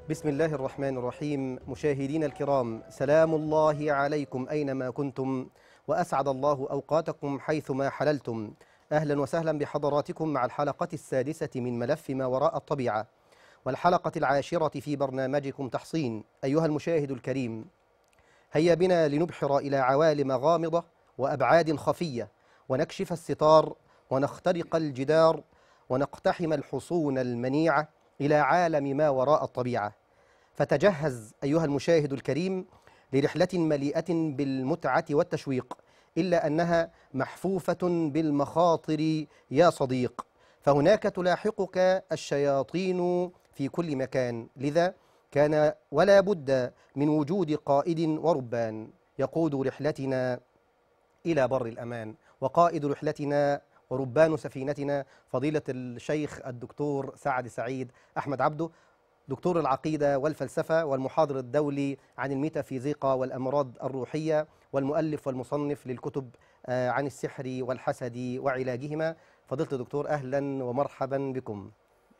بسم الله الرحمن الرحيم مشاهدينا الكرام سلام الله عليكم أينما كنتم وأسعد الله أوقاتكم حيثما حللتم أهلا وسهلا بحضراتكم مع الحلقة السادسة من ملف ما وراء الطبيعة والحلقة العاشرة في برنامجكم تحصين أيها المشاهد الكريم هيا بنا لنبحر إلى عوالم غامضة وأبعاد خفية ونكشف الستار ونخترق الجدار ونقتحم الحصون المنيعة إلى عالم ما وراء الطبيعة فتجهز أيها المشاهد الكريم لرحلة مليئة بالمتعة والتشويق إلا أنها محفوفة بالمخاطر يا صديق فهناك تلاحقك الشياطين في كل مكان لذا كان ولا بد من وجود قائد وربان يقود رحلتنا إلى بر الأمان وقائد رحلتنا وربان سفينتنا فضيلة الشيخ الدكتور سعد سعيد أحمد عبده دكتور العقيدة والفلسفة والمحاضر الدولي عن الميتافيزيقا والأمراض الروحية والمؤلف والمصنف للكتب آه، عن السحر والحسد وعلاجهما فضيلة الدكتور أهلا ومرحبا بكم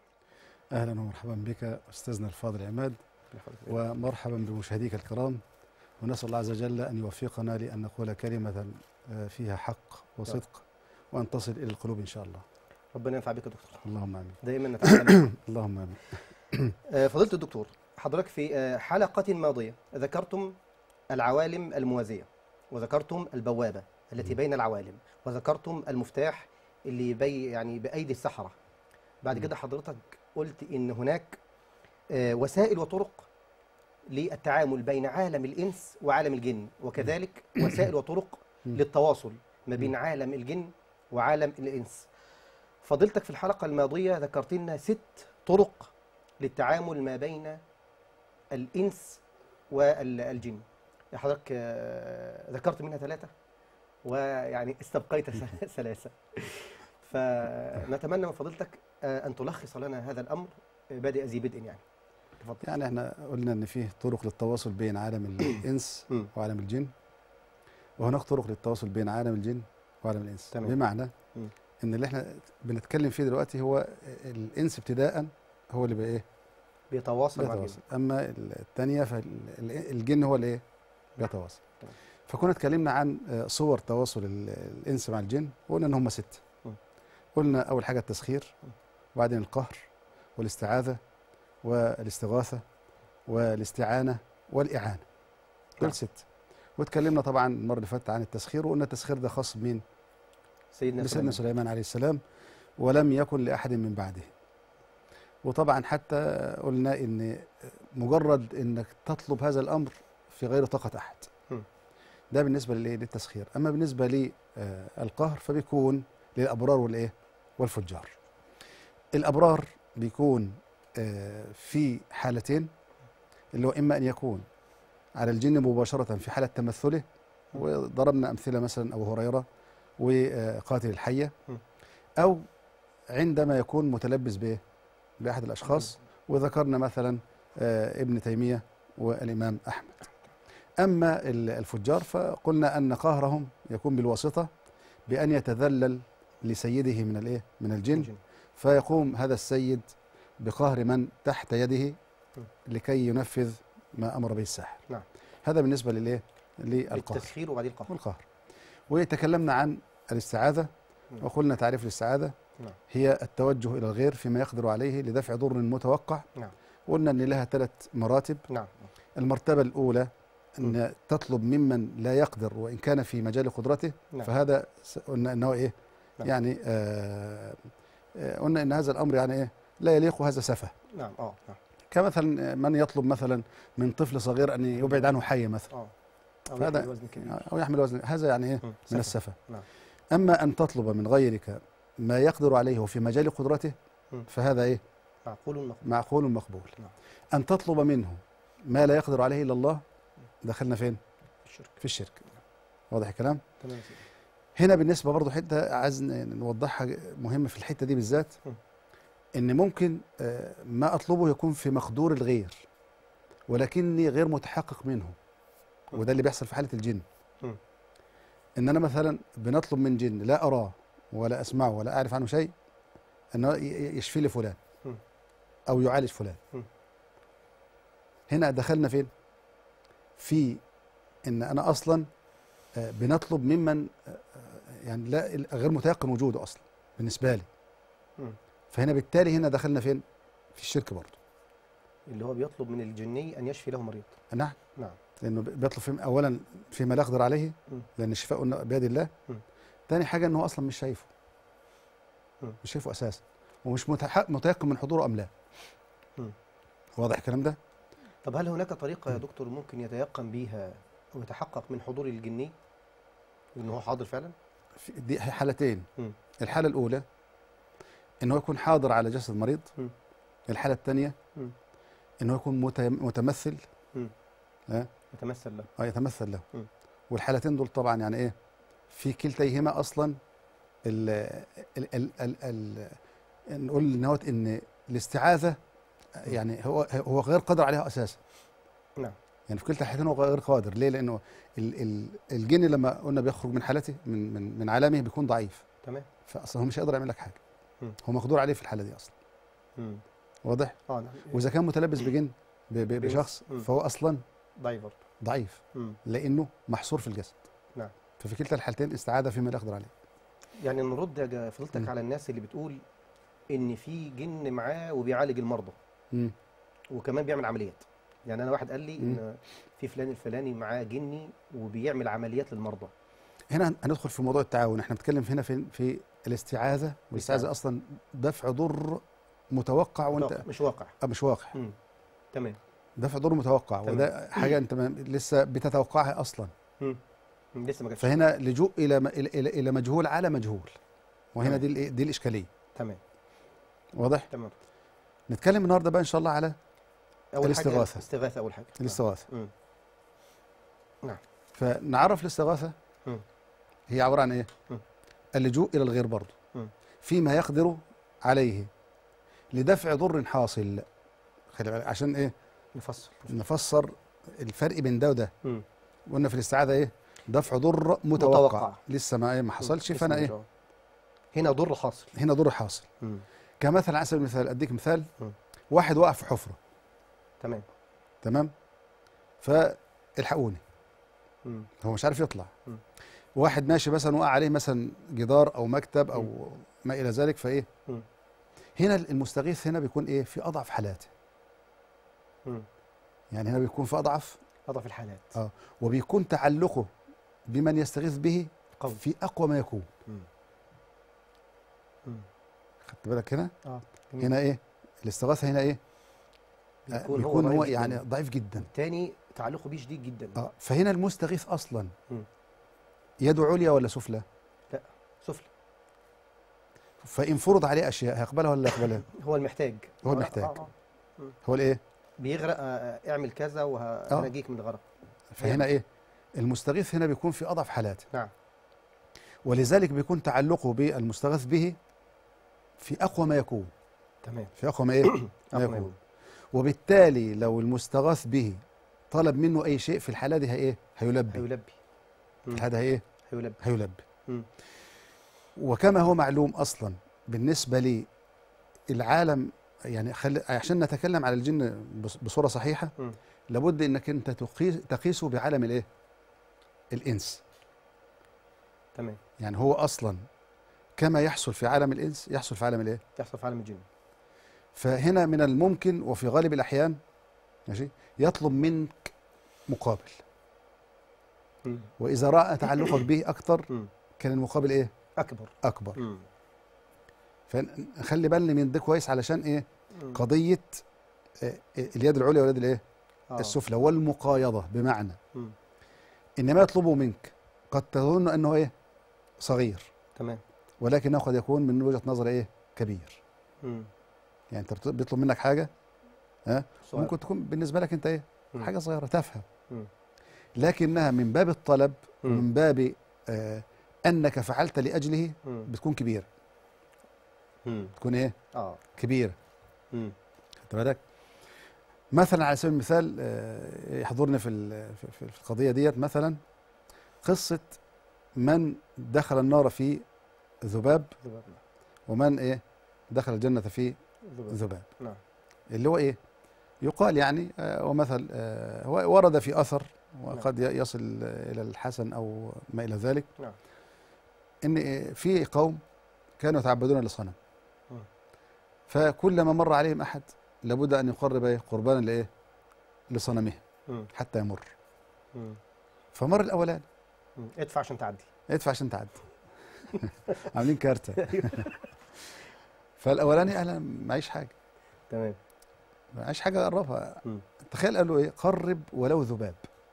اهلا ومرحبا بك استاذنا الفاضل عماد ومرحبا بمشاهديك الكرام ونسال الله عز وجل ان يوفقنا لان نقول كلمه آه، فيها حق وصدق وان تصل الى القلوب ان شاء الله ربنا ينفع بك يا دكتور اللهم امين دائما نتعلم اللهم امين آه، فضيلة الدكتور حضرتك في آه، حلقة ماضية ذكرتم العوالم الموازية وذكرتم البوابة التي بين العوالم وذكرتم المفتاح اللي بي يعني بأيدي السحرة بعد مم. كده حضرتك قلت إن هناك آه، وسائل وطرق للتعامل بين عالم الإنس وعالم الجن وكذلك وسائل وطرق مم. للتواصل ما بين مم. عالم الجن وعالم الإنس فضيلتك في الحلقة الماضية ذكرت لنا ست طرق للتعامل ما بين الإنس والجن حضرتك آه، ذكرت منها ثلاثة ويعني استبقيت ث- ثلاثة فنتمنى من فضيلتك آه، أن تلخص لنا هذا الأمر آه، بادئ ذي بدء يعني تفضل يعني احنا قلنا ان فيه طرق للتواصل بين عالم الانس مم. وعالم الجن وهناك طرق للتواصل بين عالم الجن وعالم الانس تمام. بمعنى مم. ان اللي احنا بنتكلم فيه دلوقتي هو الانس ابتداء هو اللي بقى ايه بيتواصل مع الجن بيتواصل اما الثانيه فالجن هو اللي ايه بيتواصل تمام. فكنا اتكلمنا عن آه، صور تواصل ال- الانس مع الجن وقلنا ان هم ست مم. قلنا اول حاجه التسخير مم. وبعدين القهر والاستعاذه والاستغاثه والاستعانه والاعانه نعم. دول ست واتكلمنا طبعا المره اللي فاتت عن التسخير وقلنا التسخير ده خاص بمين سيدنا لسيدنا سليمان سليمان عليه السلام ولم يكن لأحد من بعده وطبعا حتى قلنا ان مجرد انك تطلب هذا الامر في غير طاقة احد م. ده بالنسبة للإيه؟ للتسخير اما بالنسبة للقهر فبيكون للابرار والايه والفجار الابرار بيكون آه، في حالتين اللي هو اما ان يكون على الجن مباشرة في حالة تمثله م. وضربنا امثلة مثلا ابو هريرة وقاتل الحية م. أو عندما يكون متلبس بإيه؟ بأحد الأشخاص وذكرنا مثلا آه، ابن تيمية والإمام أحمد أما ال- الفجار فقلنا أن قهرهم يكون بالواسطة بأن يتذلل لسيده من الإيه؟ من الجن الجن. فيقوم هذا السيد بقهر من تحت يده لكي ينفذ ما أمر به الساحر نعم. هذا بالنسبة للإيه؟ للقهر التسخير وبعدين القهر والقهر وتكلمنا عن الاستعاذة نعم. وقلنا تعريف الاستعاذة نعم. هي التوجه إلى الغير فيما يقدر عليه لدفع ضر متوقع نعم. قلنا أن لها ثلاث مراتب نعم المرتبة الأولى مم. أن تطلب ممن لا يقدر وإن كان في مجال قدرته نعم. فهذا س- قلنا أنه إيه نعم. يعني آه آه، قلنا أن هذا الأمر يعني إيه لا يليق وهذا سفه نعم اه نعم كمثلا من يطلب مثلا من طفل صغير أن يبعد عنه حي مثلا اه أو فهذا- يحمل وزن كبير أو يحمل وزن هذا يعني إيه مم. من سفه. السفه نعم. أما أن تطلب من غيرك ما يقدر عليه وفي مجال قدرته مم. فهذا إيه معقول مقبول معقول مقبول نعم. أن تطلب منه ما لا يقدر عليه إلا الله دخلنا فين الشرك في الشرك واضح الكلام تمام يا سيدي. هنا بالنسبة برضو حتة عايز ن- نوضحها مهمة في الحتة دي بالذات مم. إن ممكن آه، ما أطلبه يكون في مقدور الغير ولكني غير متحقق منه مم. وده اللي بيحصل في حالة الجن مم. إن أنا مثلا بنطلب من جن لا أراه ولا أسمعه ولا أعرف عنه شيء أنه ي- ي- يشفي لي فلان مم. أو يعالج فلان مم. هنا دخلنا فين في ان انا اصلا آه، بنطلب ممن آه، آه، يعني لا غير متيقن وجوده اصلا بالنسبه لي مم. فهنا بالتالي هنا دخلنا فين في الشرك برضه اللي هو بيطلب من الجني ان يشفي له مريض نعم نعم لانه بيطلب فيما اولا فيما لا يقدر عليه مم. لان الشفاء قلنا بيد الله مم. تاني حاجه انه اصلا مش شايفه مم. مش شايفه اساسا ومش متح- متيقن من حضوره ام لا مم. واضح الكلام ده طب هل هناك طريقه يا دكتور ممكن يتيقن بيها او يتحقق من حضور الجني ان هو حاضر فعلا في دي حالتين مم. الحاله الاولى انه يكون حاضر على جسد مريض مم. الحاله الثانيه مم. انه يكون مت- متمثل يتمثل له اه يتمثل له مم. والحالتين دول طبعا يعني ايه في كلتيهما اصلا ال ال ال ال ال نقول ان هو ان الاستعاذه يعني هو هو غير قادر عليها اساسا نعم يعني في كلتا الحالتين هو غير قادر ليه لانه ال ال الجن لما قلنا بيخرج من حالته من من من عالمه بيكون ضعيف تمام فاصلا هو مش هيقدر يعمل لك حاجه مم. هو مقدور عليه في الحاله دي اصلا مم. واضح اه نعم واذا كان متلبس بجن ب- ب- بجنس. بشخص مم. فهو اصلا ضعيف برضه ضعيف مم. لانه محصور في الجسد نعم. ففي كلتا الحالتين استعاذه فيما لا يقدر عليه يعني نرد يا جا- فضيلتك مم. على الناس اللي بتقول ان في جن معاه وبيعالج المرضى مم. وكمان بيعمل عمليات يعني انا واحد قال لي مم. ان في فلان الفلاني معاه جني وبيعمل عمليات للمرضى هنا هندخل في موضوع التعاون احنا بنتكلم هنا في في الاستعاذه والاستعاذه الاستعاذة. اصلا دفع ضر متوقع وانت لا، مش واقع آه مش واقع مم. تمام دفع ضر متوقع تمام. وده حاجه انت ما- لسه بتتوقعها اصلا مم. مم. لسه ما جاتش فهنا لجوء الى م- الى الى, إلى مجهول على مجهول وهنا تمام. دي الإيه؟ دي الاشكاليه تمام واضح تمام نتكلم النهارده بقى ان شاء الله على اول الاستغاثة. حاجه الاستغاثه اول حاجه الاستغاثه مم. فنعرف الاستغاثه مم. هي عباره عن ايه مم. اللجوء الى الغير برضه مم. فيما يقدر عليه لدفع ضر حاصل خلي بالك عشان ايه نفصل نفسر الفرق بين ده وده مم. قلنا في الاستعاذه ايه دفع ضر متوقع, متوقع. لسه ما ايه ما حصلش مم. فانا اسمه ايه جواب. هنا ضر حاصل هنا ضر حاصل مم. كمثل على سبيل المثال اديك مثال مم. واحد وقع في حفره تمام تمام فالحقوني مم. هو مش عارف يطلع مم. واحد ماشي مثلا وقع عليه مثلا جدار او مكتب او ما الى ذلك فايه مم. هنا المستغيث هنا بيكون ايه في اضعف حالاته مم. يعني هنا بيكون في اضعف اضعف الحالات آه. وبيكون تعلقه بمن يستغيث به قوي في اقوى ما يكون مم. مم. خدت بالك هنا اه جميل. هنا ايه الاستغاثه هنا ايه آه، بيكون, بيكون هو, ضعيف يعني جداً. ضعيف جدا التاني تعلقه بيه شديد جدا اه فهنا المستغيث اصلا مم. يده عليا ولا سفلى سفلى فان فرض عليه اشياء هيقبلها ولا لا يقبلها هو المحتاج هو آه، المحتاج. آه، آه. هو الايه بيغرق آه، آه، اعمل كذا وهنجيك من الغرق فهنا ايه المستغيث هنا بيكون في اضعف حالاته نعم ولذلك بيكون تعلقه بالمستغاث به في اقوى ما يكون تمام في اقوى ما ايه ما أقوى ما يكون يكون. وبالتالي لو المستغاث به طلب منه اي شيء في الحاله دي هي ايه هيلبي هيلبي مم. هذا ايه هيلبي هيلبي مم. وكما هو معلوم اصلا بالنسبه للعالم يعني خل... عشان نتكلم على الجن بص- بصوره صحيحه مم. لابد انك انت تقيس تقيسه بعالم الايه الانس تمام يعني هو اصلا كما يحصل في عالم الانس يحصل في عالم الايه يحصل في عالم الجن فهنا من الممكن وفي غالب الاحيان ماشي يطلب منك مقابل مم. واذا راى تعلقك به اكثر مم. كان المقابل ايه اكبر اكبر مم. فنخلي بالنا من ده كويس علشان ايه مم. قضيه آه، اليد العليا واليد الايه آه. السفلى والمقايضه بمعنى مم. انما يطلبه منك قد تظن انه ايه صغير تمام ولكنه قد يكون من وجهه نظر ايه كبير مم. يعني انت بت- بيطلب منك حاجه ها صغير. ممكن تكون بالنسبه لك انت ايه مم. حاجه صغيره تافهه مم. لكنها من باب الطلب مم. ومن باب آه انك فعلت لاجله مم. بتكون كبيره مم. بتكون ايه اه كبيره مم. خدت بالك مثلا على سبيل المثال آه، يحضرني في ال- في- في في القضيه ديت مثلا قصه من دخل النار في ذباب ذباب ومن ايه دخل الجنه في ذباب ذباب نعم اللي هو ايه يقال يعني آه، ومثل آه، هو ورد في اثر وقد ي- يصل الى الحسن او ما الى ذلك نعم. ان آه، في قوم كانوا يتعبدون لصنم مم. فكلما مر عليهم احد لابد ان يقرب ايه قربانا لايه لصنمه مم. حتى يمر مم. فمر الاولاني مم. ادفع عشان تعدي ادفع عشان تعدي عاملين كارته فالاولاني انا معيش حاجه تمام معيش حاجه اقربها مم. تخيل قال له ايه قرب ولو ذباب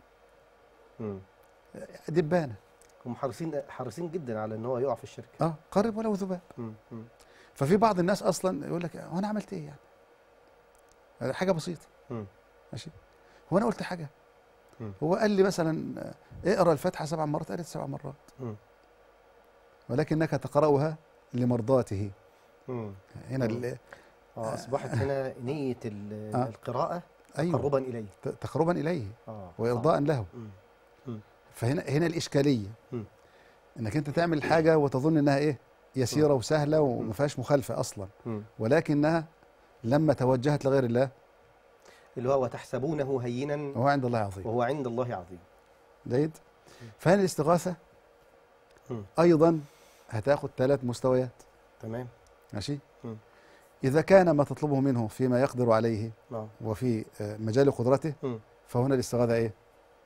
مم. دبانه هم حريصين حريصين جدا على ان هو يقع في الشرك اه قرب ولو ذباب مم. مم. ففي بعض الناس اصلا يقول لك هو انا عملت ايه يعني حاجه بسيطه مم. ماشي هو انا قلت حاجه مم. هو قال لي مثلا آه، اقرا الفاتحه سبع مرات قريت سبع مرات مم. ولكنك تقراها لمرضاته مم. هنا مم. ال- اه اصبحت هنا نيه ال- آه. القراءه ايوه تقربا اليه ت- تقربا اليه اه وارضاء له مم. فهنا هنا الاشكاليه مم. انك انت تعمل حاجه وتظن انها ايه يسيره مم. وسهله مم. وما فيهاش مخالفه اصلا مم. ولكنها لما توجهت لغير الله اللي هو وتحسبونه هينا وهو عند الله عظيم وهو عند الله عظيم جيد فهنا الاستغاثه مم. ايضا هتاخد ثلاث مستويات تمام ماشي مم. اذا كان ما تطلبه منه فيما يقدر عليه اه وفي آه، مجال قدرته مم. فهنا الاستغاثه ايه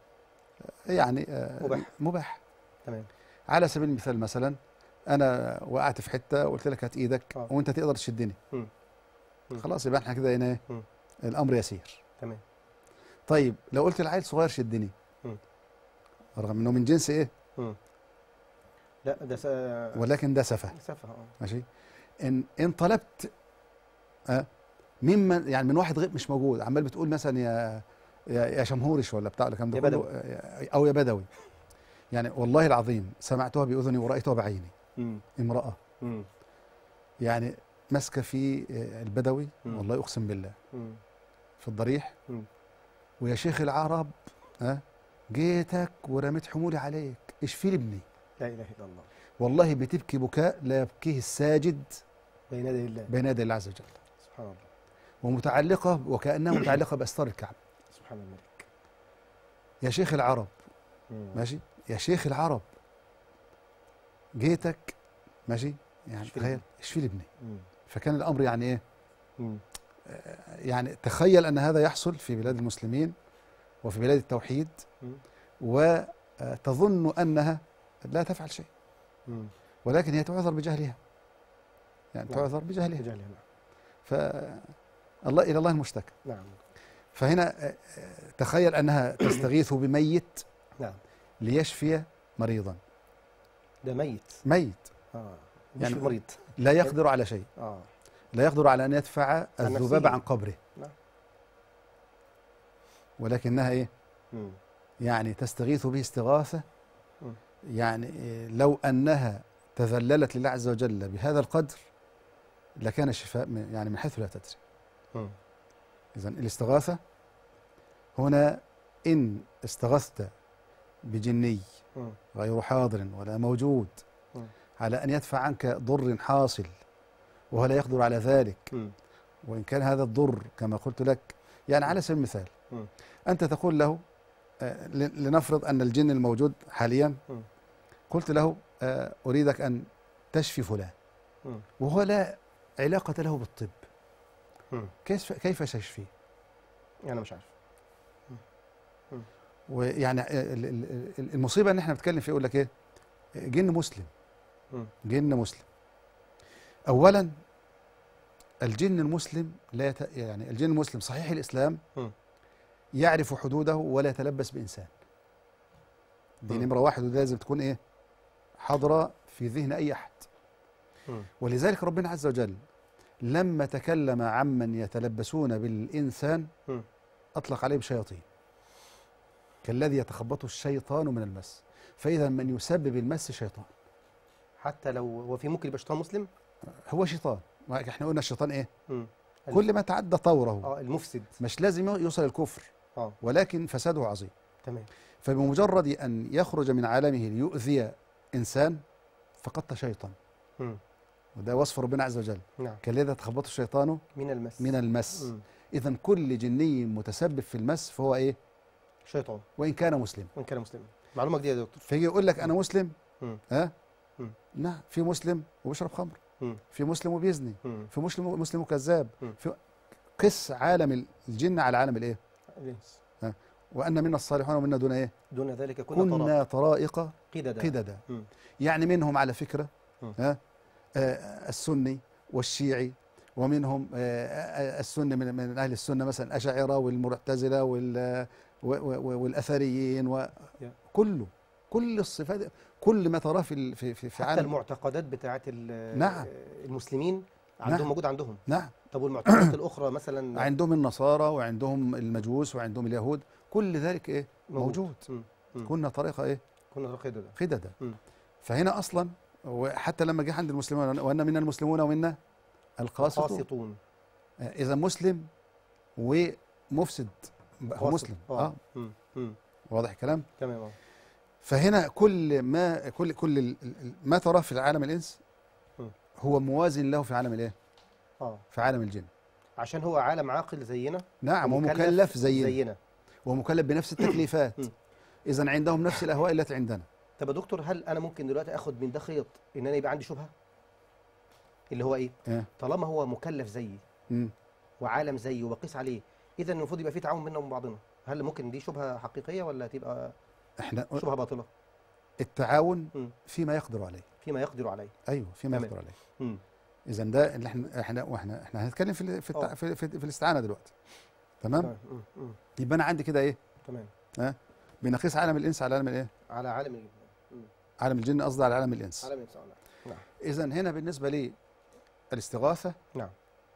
يعني آه، مباح. مباح تمام على سبيل المثال مثلا انا وقعت في حته وقلت لك هات ايدك آه. وانت تقدر تشدني مم. مم. خلاص يبقى احنا كده هنا ايه مم. الامر يسير تمام طيب لو قلت لعيل صغير شدني مم. رغم انه من جنس ايه مم. لا ده س... ولكن ده سفه سفه اه ماشي ان ان طلبت أه ممن يعني من واحد غير مش موجود عمال بتقول مثلا يا يا, يا شمهورش ولا بتاع ولا الكلام ده يا كله، بدوي. آه، او يا بدوي يعني والله العظيم سمعتها باذني ورايتها بعيني مم. امراه مم. يعني ماسكه في آه، البدوي مم. والله اقسم بالله مم. في الضريح مم. ويا شيخ العرب ها جيتك ورميت حمولي عليك اشفي لي ابني لا اله الا الله والله بتبكي بكاء لا يبكيه الساجد بين يدي الله بين يدي الله عز وجل سبحان الله ومتعلقه وكانها متعلقه باستار الكعبه سبحان الملك يا شيخ العرب مم. ماشي يا شيخ العرب جيتك ماشي يعني اشفي لي تخيل ابني. اشفي لي ابني مم. فكان الامر يعني ايه مم. يعني تخيل ان هذا يحصل في بلاد المسلمين وفي بلاد التوحيد مم. وتظن انها لا تفعل شيء مم. ولكن هي تعذر بجهلها يعني نعم. تعذر بجهلها بجهل نعم ف الله الى الله المشتكى نعم فهنا آه، آه، تخيل انها تستغيث بميت نعم ليشفي مريضا ده ميت ميت اه مش يعني- يعني مريض لا يقدر على شيء اه لا يقدر على ان يدفع الذباب نفسه. عن قبره نعم. ولكنها ايه مم. يعني تستغيث به استغاثه مم. يعني إيه، لو انها تذللت لله عز وجل بهذا القدر لكان الشفاء من يعني من حيث لا تدري مم. اذا الاستغاثه هنا ان استغثت بجني مم. غير حاضر ولا موجود مم. على ان يدفع عنك ضر حاصل وهو لا يقدر على ذلك مم. وإن كان هذا الضر كما قلت لك يعني على سبيل المثال مم. أنت تقول له آه، ل- لنفرض أن الجن الموجود حاليا مم. قلت له آه، أريدك أن تشفي فلان مم. وهو لا علاقة له بالطب مم. كيف كيف سيشفيه؟ انا مش عارف ويعني آه، ال- ال- ال- المصيبة إن إحنا بنتكلم فيه يقول لك إيه؟ جن مسلم مم. جن مسلم أولا الجن المسلم لا يت... يعني الجن المسلم صحيح الإسلام مم. يعرف حدوده ولا يتلبس بإنسان دي مم. نمرة واحد وده لازم تكون إيه حاضرة في ذهن أي أحد مم. ولذلك ربنا عز وجل لما تكلم عمن يتلبسون بالإنسان مم. أطلق عليهم شياطين كالذي يتخبطه الشيطان من المس فإذا من يسبب المس شيطان حتى لو هو في ممكن يبقى شيطان مسلم هو شيطان ما احنا قلنا الشيطان ايه مم. كل ما تعدى طوره اه المفسد مش لازم يوصل الكفر اه ولكن فساده عظيم تمام فبمجرد ان يخرج من عالمه ليؤذي انسان فقد تشيطن مم. وده وصف ربنا عز وجل نعم كالذي تخبطه الشيطان من المس من المس مم. اذا كل جني متسبب في المس فهو ايه شيطان وان كان مسلم وان كان مسلما معلومه جديده يا دكتور فيجي يقول لك انا مسلم مم. ها مم. نعم في مسلم وبيشرب خمر مم. في مسلم وبيزني مم. في مسلم مسلم وكذاب مم. في قس عالم الجن على عالم الايه الإنس. وان منا الصالحون ومنا دون ايه دون ذلك كنا, كنا كنا طرائق قددا قددا مم. يعني منهم على فكره مم. ها آه السني والشيعي ومنهم آه آه، السني من, من اهل السنه مثلا الاشاعره والمعتزله وال و- و- والاثريين وكله كل الصفات كل ما تراه في ال- في في, في حتى عالم المعتقدات بتاعت ال- نعم. المسلمين عندهم نعم. موجود عندهم نعم طب والمعتقدات الاخرى مثلا عندهم النصارى وعندهم المجوس وعندهم اليهود كل ذلك ايه موجود مم. مم. كنا طريقه ايه كنا قددا قددا مم. فهنا اصلا وحتى لما جه عند المسلمين وان منا المسلمون ومنا القاسطون قاسطون اذا مسلم ومفسد هو مسلم اه اه مم. مم. واضح الكلام تمام اه فهنا كل ما كل كل ال- ال- ما تراه في عالم الانس مم. هو موازن له في عالم الايه اه في عالم الجن عشان هو عالم عاقل زينا نعم ومكلف ومكلف زينا زينا ومكلف بنفس التكليفات مم. اذا عندهم نفس الاهواء التي عندنا طب يا دكتور هل انا ممكن دلوقتي اخد من ده خيط ان انا يبقى عندي شبهه اللي هو ايه إيه؟ طالما هو مكلف زيي مم. وعالم زيي وبقيس عليه اذا المفروض يبقى في تعاون بيننا وبين بعضنا هل ممكن دي شبهه حقيقيه ولا تبقى احنا شبهه باطله التعاون مم. فيما يقدر عليه فيما يقدر عليه ايوه فيما تمام. يقدر عليه مم. اذا ده اللي احنا احنا واحنا احنا هنتكلم في ال- في, التع... آه. في, في, في الاستعانه دلوقتي تمام تمام مم. مم. يبقى انا عندي كده ايه تمام بنقيس عالم الانس على عالم الايه على عالم الجن مم. عالم الجن قصدي على عالم الانس عالم الانسان نعم اذا هنا بالنسبه لي الاستغاثه نعم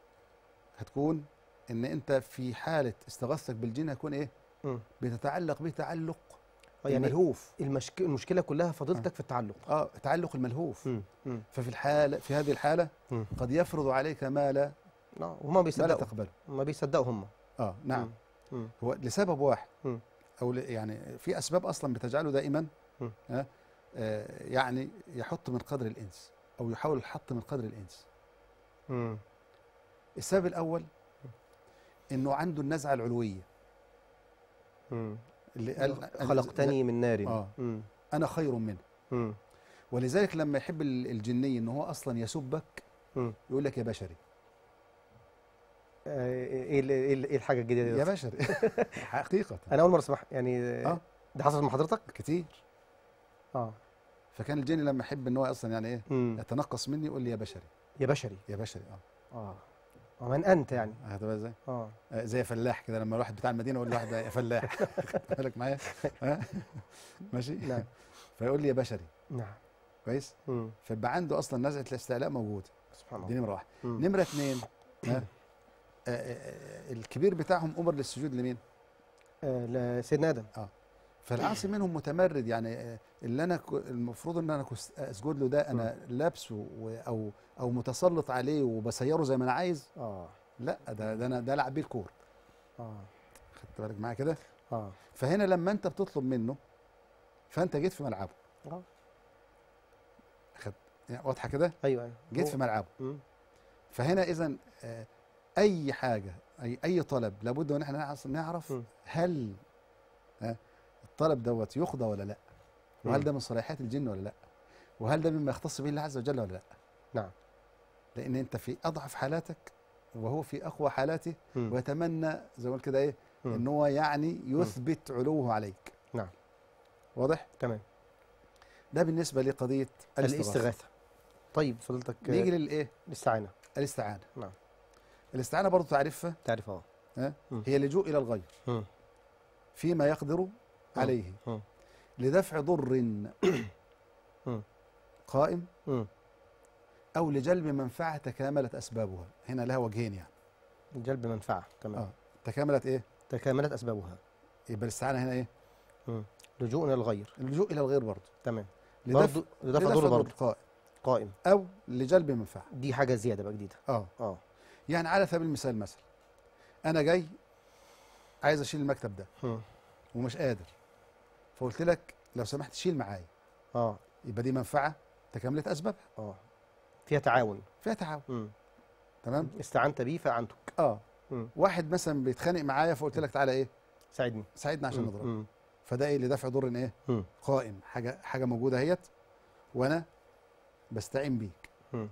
هتكون ان انت في حاله استغاثتك بالجن هتكون ايه مم. بتتعلق به تعلق آه، يعني الملهوف المشك... المشكله كلها فضيلتك في التعلق اه تعلق الملهوف مم. مم. ففي الحاله في هذه الحاله مم. قد يفرض عليك ما لا نعم وما ما لا بيصدقوا تقبله ما بيصدقوا هم اه نعم مم. مم. هو لسبب واحد مم. او ل- يعني في اسباب اصلا بتجعله دائما مم. آه آه، يعني يحط من قدر الانس او يحاول الحط من قدر الانس مم. السبب الاول انه عنده النزعه العلويه مم. اللي قال خلقتني من نار آه. مم. انا خير منه مم. ولذلك لما يحب ال- الجني ان هو اصلا يسبك مم. يقول لك يا بشري آه، ايه ال- ايه ال- ايه الحاجه الجديده دي يا بشري حقيقه انا اول مره اسمعها يعني آه. ده حصلت مع حضرتك كتير اه فكان الجني لما يحب ان هو اصلا يعني ايه مم. يتنقص مني يقول لي يا بشري يا بشري يا بشري اه اه ومن انت يعني هتبقى ازاي اه آه، زي فلاح كده لما الواحد بتاع المدينه يقول لواحد يا فلاح خد بالك معايا ها؟ ماشي نعم فيقول لي يا بشري نعم كويس مم. فيبقى عنده اصلا نزعه الاستعلاء موجوده سبحان دي الله نمره واحد مم. نمره اثنين ها؟ آه، آه، آه، الكبير بتاعهم امر للسجود لمين؟ آه لسيدنا ادم فالعاصي منهم متمرد يعني آه، اللي انا ك- المفروض ان انا كس- اسجد له ده انا لابسه و- او او متسلط عليه وبسيره زي ما انا عايز اه لا ده ده انا ده العب بيه الكور اه خدت بالك معايا كده اه فهنا لما انت بتطلب منه فانت جيت في ملعبه آه. خد يعني واضحه كده ايوه ايوه جيت هو- في ملعبه مم. فهنا اذا اي حاجه اي اي طلب لابد ان احنا نعرف- نعرف مم. هل ها، الطلب دوت يقضى ولا لا وهل مم. ده من صلاحيات الجن ولا لا وهل ده مما يختص به الله عز وجل ولا لا نعم لان انت في اضعف حالاتك وهو في اقوى حالاته مم. ويتمنى زي ما قلت كده ايه مم. ان هو يعني يثبت علوه عليك نعم. واضح تمام ده بالنسبه لقضيه الاستغاثه الاستغاثه طيب فضلتك آه، نيجي للايه الاستعانه الاستعانه نعم. الاستعانه برضه تعرفها تعرف اه ها؟ مم. هي اللجوء الى الغير مم. فيما يقدر عليه مم. لدفع ضر مم. قائم مم. او لجلب منفعه تكاملت اسبابها هنا لها وجهين يعني جلب منفعه تمام اه تكاملت ايه تكاملت اسبابها يبقى الاستعانه هنا ايه لجوء الى الغير اللجوء الى الغير برضه تمام لدفع برضه لدفع ضر برضه قائم قائم او لجلب منفعه دي حاجه زياده بقى جديده اه اه يعني على سبيل المثال مثلا انا جاي عايز اشيل المكتب ده مم. ومش قادر فقلت لك لو سمحت شيل معايا اه يبقى دي منفعه تكاملت اسبابها اه فيها تعاون فيها تعاون مم. تمام استعنت بيه فاعنتك اه مم. واحد مثلا بيتخانق معايا فقلت لك تعالى ايه ساعدني ساعدنا عشان مم. نضرب مم. فده ايه لدفع ضر ايه مم. قائم حاجه حاجه موجوده اهيت وانا بستعين بيك مم.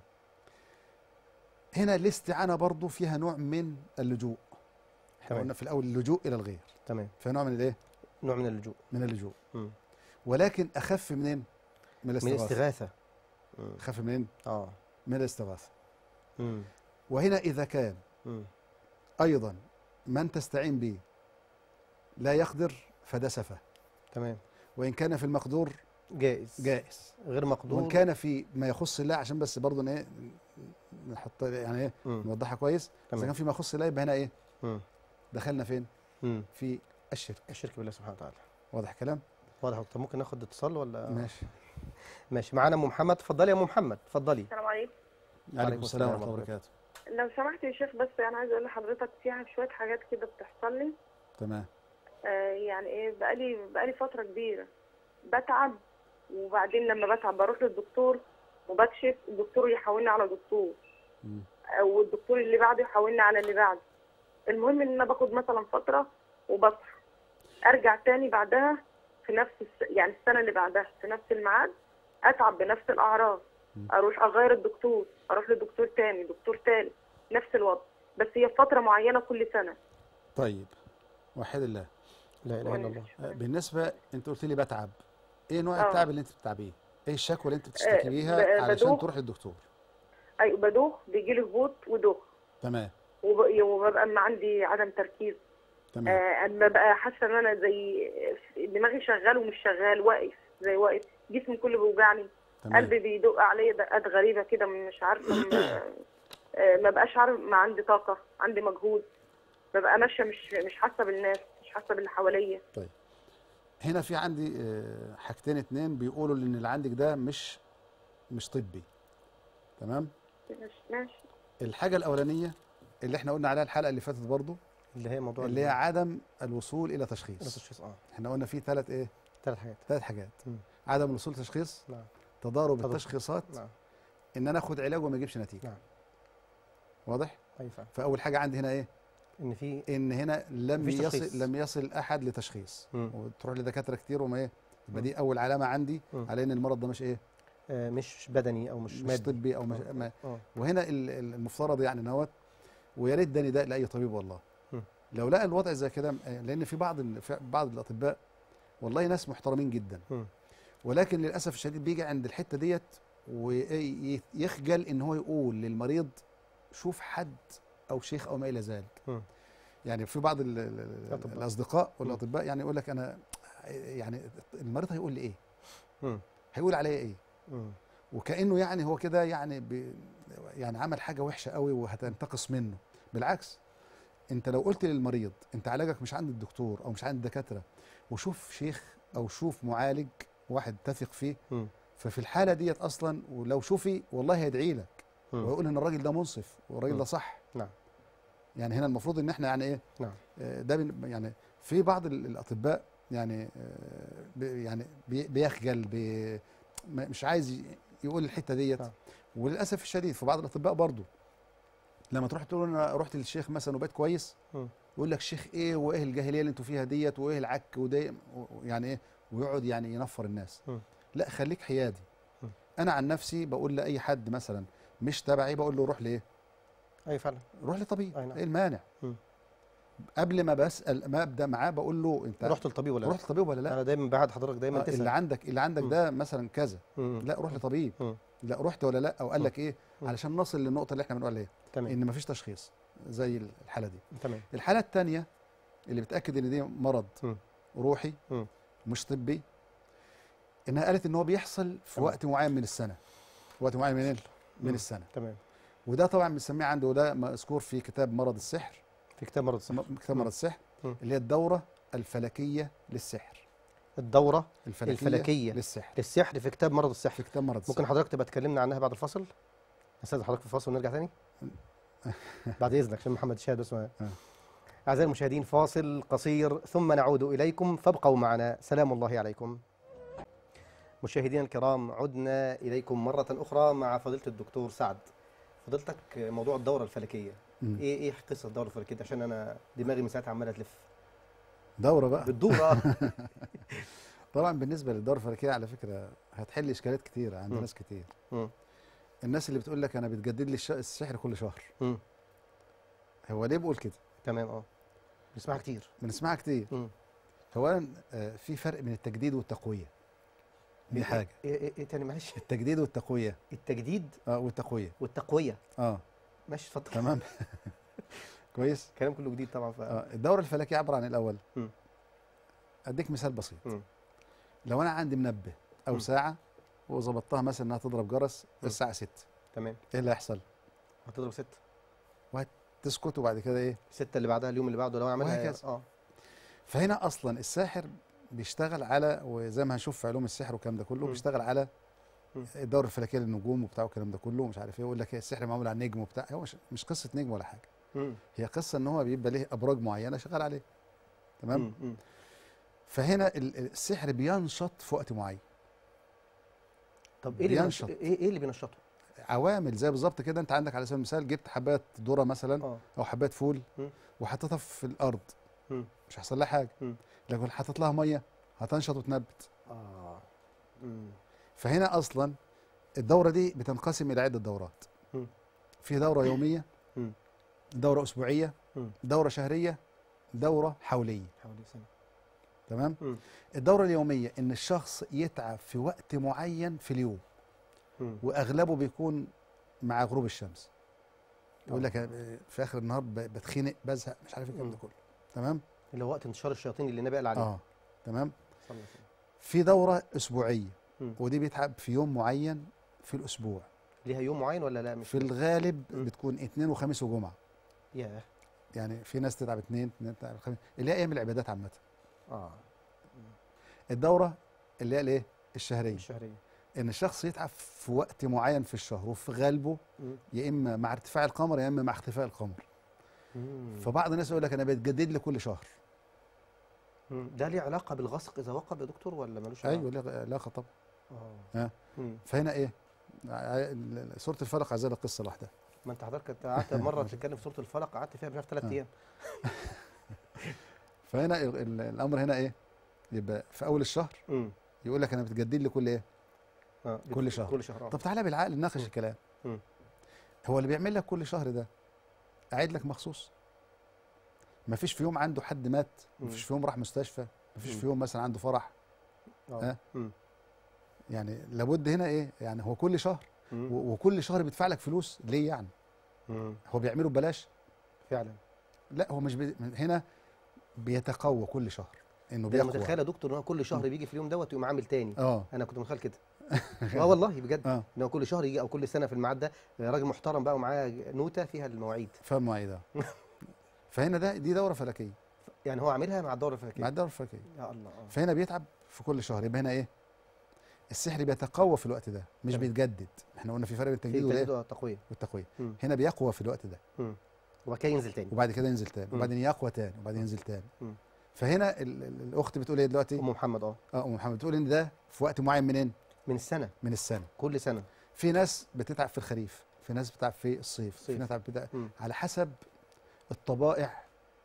هنا الاستعانه برضو فيها نوع من اللجوء احنا تمام. قلنا في الاول اللجوء الى الغير تمام فيها نوع من الايه نوع من اللجوء من اللجوء مم. ولكن اخف منين من من الاستغاثه الاستغاثة مم. اخف منين اه من الاستغاثه مم. وهنا اذا كان مم. ايضا من تستعين به لا يقدر فده سفه تمام وان كان في المقدور جائز جائز غير مقدور وان كان في ما يخص الله عشان بس برضه ايه نحط يعني ايه مم. نوضحها كويس اذا تمام. كان فيما يخص الله يبقى هنا ايه مم. دخلنا فين مم. في الشرك الشرك بالله سبحانه وتعالى واضح كلام واضح يا دكتور ممكن ناخد اتصال ولا ماشي ماشي معانا ام محمد اتفضلي يا ام محمد اتفضلي السلام عليكم عليكم السلام السلام ورحمه الله ورحمة وبركاته لو سمحت يا شيخ بس انا عايزه اقول لحضرتك فيها شويه حاجات كده بتحصل لي تمام آه يعني ايه بقالي بقالي فتره كبيره بتعب وبعدين لما بتعب بروح للدكتور وبكشف الدكتور يحولني على دكتور مم. آه، والدكتور اللي بعده يحولني على اللي بعده المهم ان انا باخد مثلا فتره وبصحى ارجع تاني بعدها في نفس الس... يعني السنه اللي بعدها في نفس الميعاد اتعب بنفس الاعراض مم. اروح اغير الدكتور اروح لدكتور تاني دكتور تالت نفس الوضع بس هي في فتره معينه كل سنه طيب وحد الله لا اله الا الله آه، بالنسبه انت قلت لي بتعب ايه نوع آه. التعب اللي انت بتتعبيه ايه الشكوى اللي انت بتشتكي آه، بيها ب- علشان بدوخ. تروح للدكتور ايوه بدوخ بيجي لي هبوط ودوخ تمام وب- وببقى أما عندي عدم تركيز تمام آه، اما ببقى حاسه ان انا زي دماغي شغال ومش شغال واقف زي واقف جسمي كله بيوجعني تمام قلبي بيدق عليا دقات غريبه كده مش عارفه ما- آه، ما بقاش عارف ما عندي طاقه عندي مجهود ببقى ماشيه مش مش حاسه بالناس مش حاسه باللي حواليا هنا في عندي آه، حاجتين اتنين بيقولوا ان اللي عندك ده مش مش طبي تمام ماشي ماشي الحاجه الاولانيه اللي احنا قلنا عليها الحلقه اللي فاتت برضو اللي هي موضوع اللي هي عدم الوصول الى تشخيص التشخيص اه احنا قلنا في ثلاث ايه ثلاث حاجات ثلاث حاجات مم. عدم الوصول لتشخيص نعم تضارب تضارب. التشخيصات نعم ان انا اخد علاج وما يجيبش نتيجه نعم. واضح ايوه فعلا فاول حاجه عندي هنا ايه ان في ان هنا لم مفيش يصل تشخيص. لم يصل احد لتشخيص مم. وتروح لدكاتره كتير وما ايه يبقى مم. دي اول علامه عندي مم. على ان المرض ده مش ايه آه مش بدني او مش, مش, مادي طبي او مش آه. ما اه وهنا ال- ال- المفترض يعني نوت ويا ريت ده نداء لاي طبيب والله مم. لو لقى الوضع زي كده آه، لان في بعض ال- في بعض الاطباء والله ناس محترمين جدا مم. ولكن للاسف الشديد بيجي عند الحته ديت ويخجل ان هو يقول للمريض شوف حد او شيخ او ما الى ذلك مم. يعني في بعض ال- ال- ال- الأطباء. الاصدقاء والاطباء يعني يقول لك انا يعني المريض هيقول لي ايه مم. هيقول عليا ايه مم. وكانه يعني هو كده يعني بي يعني عمل حاجه وحشه قوي وهتنتقص منه بالعكس انت لو قلت للمريض انت علاجك مش عند الدكتور او مش عند الدكاتره وشوف شيخ او شوف معالج واحد تثق فيه مم. ففي الحاله ديت اصلا ولو شوفي والله هيدعي لك مم. ويقول ان الراجل ده منصف والراجل مم. ده صح نعم. يعني هنا المفروض ان احنا يعني ايه نعم. آه، ده بن- يعني في بعض ال- الاطباء يعني آه، بي- يعني بي- بيخجل بي ما- مش عايز ي- يقول الحته ديت نعم. وللاسف الشديد في بعض الاطباء برضو لما تروح تقول له انا رحت للشيخ مثلا وبقيت كويس مم. يقول لك شيخ ايه وايه الجاهليه اللي انتوا فيها ديت وايه العك وده و- يعني ايه ويقعد يعني ينفر الناس مم. لا خليك حيادي مم. انا عن نفسي بقول لاي حد مثلا مش تبعي بقول له روح لايه اي فعلا روح لطبيب أي نعم. ايه المانع مم. قبل ما بسال ما ابدا معاه بقول له انت رحت للطبيب ولا لا رحت لطبيب ولا لا انا دايما بعد حضرتك دايما آه، اللي تسال عندك اللي عندك مم. ده مثلا كذا مم. لا روح لطبيب مم. لا رحت ولا لا او قال مم. لك ايه مم. علشان نصل للنقطه اللي احنا بنقول عليها تمام ان مفيش تشخيص زي الحاله دي تمام الحاله الثانيه اللي بتاكد ان دي مرض مم. روحي مم. مش طبي انها قالت ان هو بيحصل في تمام. وقت معين من السنه وقت معين منين من مم. السنه تمام وده طبعا بنسميه عنده وده مذكور في كتاب مرض السحر في كتاب مرض السحر م- كتاب مم. مرض السحر مم. اللي هي الدوره الفلكيه للسحر الدوره الفلكيه, الفلكية. للسحر للسحر في كتاب مرض السحر في كتاب مرض السحر ممكن حضرتك تبقى تكلمنا عنها بعد الفصل استاذن حضرتك في الفاصل ونرجع تاني بعد اذنك عشان محمد شاهد بس معايا. آه. اعزائي المشاهدين فاصل قصير ثم نعود اليكم فابقوا معنا سلام الله عليكم مشاهدينا الكرام عدنا اليكم مره اخرى مع فضيله الدكتور سعد فضيلتك موضوع الدوره الفلكيه مم. ايه ايه قصه الدوره الفلكيه دي؟ عشان انا دماغي من ساعتها عماله تلف دوره بقى بتدور اه طبعا بالنسبه للدوره الفلكيه على فكره هتحل اشكالات كتير عند مم. ناس كتير مم. الناس اللي بتقول لك انا بتجدد لي الش- السحر كل شهر مم. هو ليه بقول كده تمام اه بنسمعها كتير بنسمعها كتير مم. اولا آه، في فرق بين التجديد والتقويه دي إيه- حاجه ايه ايه, إيه تاني معلش التجديد والتقويه التجديد اه والتقويه والتقويه اه ماشي اتفضل تمام كويس كلام كله جديد طبعا ف آه الدوره الفلكيه عباره عن الاول مم. اديك مثال بسيط مم. لو انا عندي منبه او مم. ساعه وظبطتها مثلا انها تضرب جرس مم. الساعه 6 تمام ايه اللي هيحصل هتضرب ستة تسكت وبعد كده ايه ستة اللي بعدها اليوم اللي بعده لو عملها وهكذا. اه فهنا اصلا الساحر بيشتغل على وزي ما هنشوف في علوم السحر والكلام ده كله مم. بيشتغل على مم. الدوره الفلكيه للنجوم وبتاع والكلام ده كله ومش عارف ايه يقول لك إيه السحر معمول على النجم وبتاع هو مش, مش قصه نجم ولا حاجه مم. هي قصه ان هو بيبقى ليه ابراج معينه شغال عليه تمام مم. مم. فهنا ال- ال- السحر بينشط في وقت معين طب ايه اللي بينشط. بينشط ايه ايه اللي بينشطه عوامل زي بالظبط كده انت عندك على سبيل المثال جبت حبات ذره مثلا اه او حبات فول مم. وحطيتها في الارض مم. مش هيحصل لها حاجه مم. لكن حطيت لها ميه هتنشط وتنبت اه مم. فهنا اصلا الدوره دي بتنقسم الى عده دورات مم. في دوره يوميه مم. دوره اسبوعيه مم. دوره شهريه دوره حوليه حوالي سنة تمام مم. الدوره اليوميه ان الشخص يتعب في وقت معين في اليوم مم. واغلبه بيكون مع غروب الشمس يقول آه. لك أنا في اخر النهار ب- بتخنق بزهق مش عارف إيه الكلام ده مم. كله تمام اللي هو وقت انتشار الشياطين اللي النبي قال عليه اه تمام صلى الله عليه وسلم. في دوره اسبوعيه مم. ودي بيتعب في يوم معين في الاسبوع ليها يوم معين ولا لا مش في الغالب مم. بتكون اثنين وخميس وجمعه ياه يعني في ناس تتعب اثنين اثنين تتعب خميس اللي هي ايام العبادات عامه اه الدوره اللي هي الايه الشهريه الشهرية ان الشخص يتعب في وقت معين في الشهر وفي غالبه مم. يا اما مع ارتفاع القمر يا اما مع اختفاء القمر مم. فبعض الناس يقول لك انا بتجدد لي كل شهر مم. ده ليه علاقة بالغسق إذا وقب يا دكتور ولا ملوش ايوه ليه علاقه طبعا اه ها. مم. فهنا ايه ع- ال- سوره الفلق عايزه لها قصه لوحدها ما انت حضرتك كنت قعدت مرة تتكلم في سورة الفلق قعدت فيها مش عارف ثلاث آه. أيام فهنا ال- ال- الامر هنا ايه يبقى في اول الشهر مم. يقول لك انا بتجدد لي كل ايه آه. كل شهر. كل شهر آه. طب تعالى بالعقل نناقش مم. الكلام مم. هو اللي بيعمل لك كل شهر ده قاعد لك مخصوص ما فيش في يوم عنده حد مات ما فيش مم. في يوم راح مستشفى ما فيش مم. في يوم مثلا عنده فرح آه. ها؟ مم. يعني لابد هنا ايه يعني هو كل شهر مم. و- وكل شهر بيدفع لك فلوس ليه يعني مم. هو بيعمله ببلاش فعلا لا هو مش بي... هنا بيتقوى كل شهر انه ده انا بيقوى متخيل يا دكتور ان هو كل شهر بيجي في اليوم دوت يقوم عامل تاني اه انا كنت متخيل كده اه والله بجد اه ان هو كل شهر يجي او كل سنه في الميعاد ده راجل محترم بقى ومعاه نوته فيها المواعيد فاهم معي ده فهنا ده دي دوره فلكيه يعني هو عاملها مع الدوره الفلكيه مع الدوره الفلكيه يا الله اه فهنا بيتعب في كل شهر يبقى هنا ايه السحر بيتقوى في الوقت ده مش تمام. بيتجدد احنا قلنا في فرق بين في التجديد والايه تجديد وتقويه والتقويه مم. هنا بيقوى في الوقت ده وبعد كده ينزل تاني وبعد كده ينزل تاني مم. وبعدين يقوى تاني وبعدين ينزل تاني مم. فهنا ال- ال- الاخت بتقول ايه دلوقتي ام محمد اه اه ام محمد بتقول ان ده في وقت معين منين من السنه من السنه كل سنه في ناس بتتعب في الخريف في ناس بتتعب في الصيف في صيف. ناس بتتعب بتاع مم. على حسب الطبائع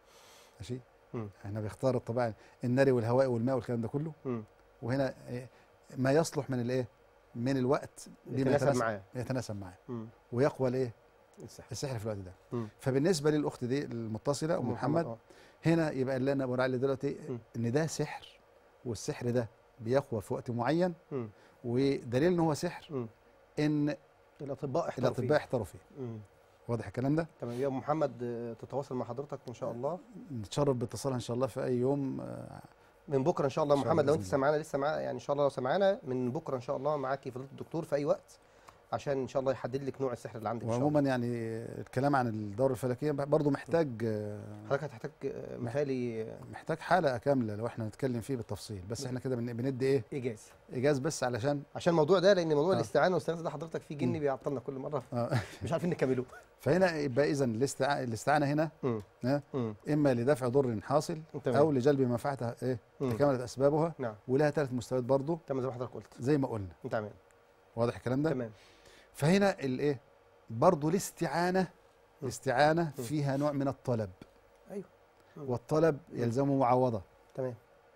ماشي مم. احنا بيختار الطبائع الناري والهواء والماء والكلام ده كله مم. وهنا إيه ما يصلح من الايه من الوقت بما يتناسب معاه يتناسب معاه مم. ويقوى الايه السحر السحر في الوقت ده مم. فبالنسبه للاخت دي المتصله ام محمد آه. هنا يبقى اللي انا بقول عليه دلوقتي مم. ان ده سحر والسحر ده بيقوى في وقت معين مم. ودليل ان هو سحر مم. ان الاطباء احترفوا فيه. الاطباء احتروا فيه مم. واضح الكلام ده تمام يا ام محمد آه، تتواصل مع حضرتك ان شاء الله نتشرف باتصالها ان شاء الله في اي يوم آه، من بكره ان شاء الله إن شاء محمد الله لو انت بإذن الله. سمعانا لسه معانا يعني ان شاء الله لو سمعانا من بكره ان شاء الله معاكي فضيله الدكتور في اي وقت عشان ان شاء الله يحدد لك نوع السحر اللي عندك ان شاء الله وعموما يعني الكلام عن الدوره الفلكيه برضه محتاج آه، حضرتك هتحتاج آه، مثالي آه، محتاج حلقه كامله لو احنا نتكلم فيه بالتفصيل بس احنا كده بن- بندي ايه ايجاز ايجاز بس علشان عشان الموضوع ده لان موضوع آه. الاستعانه والاستغاثه ده حضرتك فيه جن مم. بيعطلنا كل مره آه، مش عارفين نكمله فهنا يبقى اذا الاستعانه الاستعانه هنا مم. ها؟ مم. اما لدفع ضر حاصل تمام. او لجلب منفعه ايه مم. تكاملت اسبابها نعم ولها ثلاث مستويات برضه تمام زي ما حضرتك قلت زي ما قلنا تمام واضح الكلام ده تمام فهنا الايه برضه الاستعانه الاستعانة فيها نوع من الطلب ايوه مم. والطلب يلزمه معوضة تمام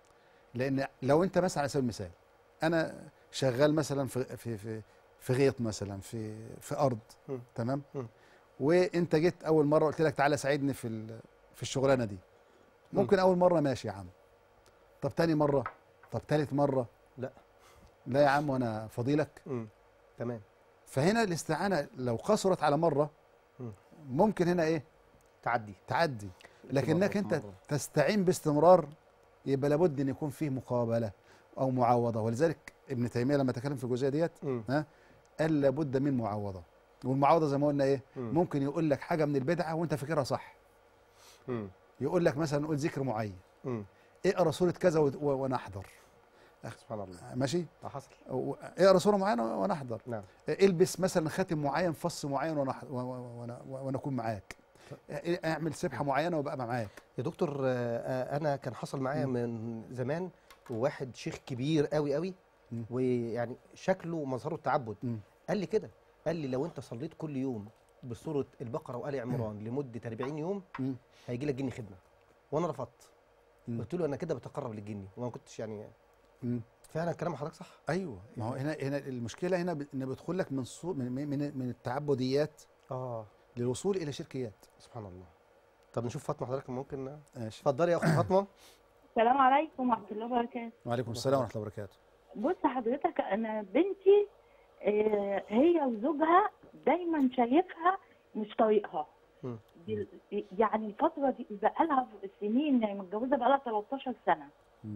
لأن لو أنت مثلا على سبيل المثال أنا شغال مثلا في في في في غيط مثلا في في أرض مم. تمام مم. وأنت جيت أول مرة قلت لك تعالى ساعدني في ال- في الشغلانة دي ممكن أول مرة ماشي يا عم طب تاني مرة طب تالت مرة لا. لا يا عم وأنا فضيلك مم. تمام فهنا الاستعانة لو قصرت على مرة مم. ممكن هنا إيه تعدي تعدي لكنك مرة انت مرة. تستعين باستمرار يبقى لابد ان يكون فيه مقابله او معاوضه ولذلك ابن تيميه لما تكلم في الجزئيه ديت مم. قال لابد من معاوضه والمعاوضه زي ما قلنا ايه مم. ممكن يقول لك حاجه من البدعه وانت فاكرها صح مم. يقول لك مثلا قول ذكر معين مم. اقرا سوره كذا و- و- وانا احضر سبحان الله ماشي ده حصل و- اقرا سوره معينه وانا احضر نعم البس مثلا خاتم معين فص معين وانا أح- و- و- وانا وانا اكون معاك اعمل سبحه معينه وابقى معاك يا دكتور آه، آه، انا كان حصل معايا مم. من زمان واحد شيخ كبير قوي قوي مم. ويعني شكله ومظهره التعبد مم. قال لي كده قال لي لو انت صليت كل يوم بسوره البقره وال عمران لمده 40 يوم مم. هيجي لك جني خدمه وانا رفضت مم. قلت له انا كده بتقرب للجني وما كنتش يعني مم. فعلا كلام حضرتك صح ايوه ما هو هنا هنا المشكله هنا ب- ان بيدخل لك من صور من من من التعبديات اه للوصول الى شركيات سبحان الله طب نشوف فاطمه حضرتك ممكن ماشي اتفضلي يا اخت فاطمه السلام عليكم ورحمة الله وبركاته وعليكم السلام ورحمه الله وبركاته بص حضرتك أنا بنتي آه، هي وزوجها دايما شايفها مش طايقها مم. دي- يعني الفترة دي بقالها سنين يعني متجوزة بقالها 13 سنة مم.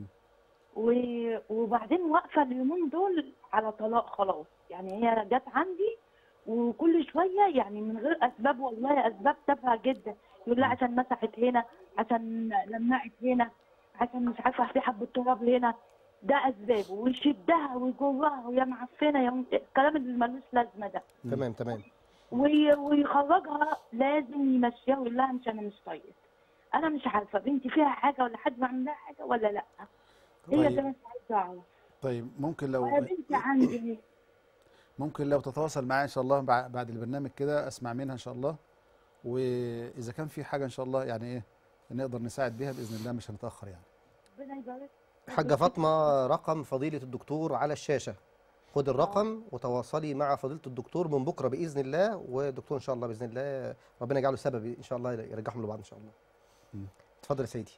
و- وبعدين واقفة اليومين دول على طلاق خلاص يعني هي جت عندي وكل شوية يعني من غير أسباب والله أسباب تافهة جدا يقول لها عشان مسحت هنا عشان لمعت هنا عشان مش عارفة في حبة تراب هنا ده أسبابه ويشدها ويجرها ويا معفنة يا م- الكلام اللي ملوش لازمة ده مم. تمام تمام وي- ويخرجها لازم يمشيها ويقول لها مش أنا مش طايق أنا مش عارفة بنتي فيها حاجة ولا حد بعمل لها حاجة ولا لأ هي طيب. ده بس عايزة أعرف طيب ممكن يا لو بنتي عندي ممكن لو تتواصل معايا ان شاء الله بع- بعد البرنامج كده اسمع منها ان شاء الله واذا كان في حاجه ان شاء الله يعني ايه نقدر نساعد بيها باذن الله مش هنتاخر يعني ربنا يبارك حاجة فاطمة رقم فضيلة الدكتور على الشاشة خد الرقم وتواصلي مع فضيلة الدكتور من بكرة بإذن الله والدكتور إن شاء الله بإذن الله ربنا يجعله سبب إن شاء الله يرجعهم لبعض إن شاء الله مم. اتفضل يا سيدي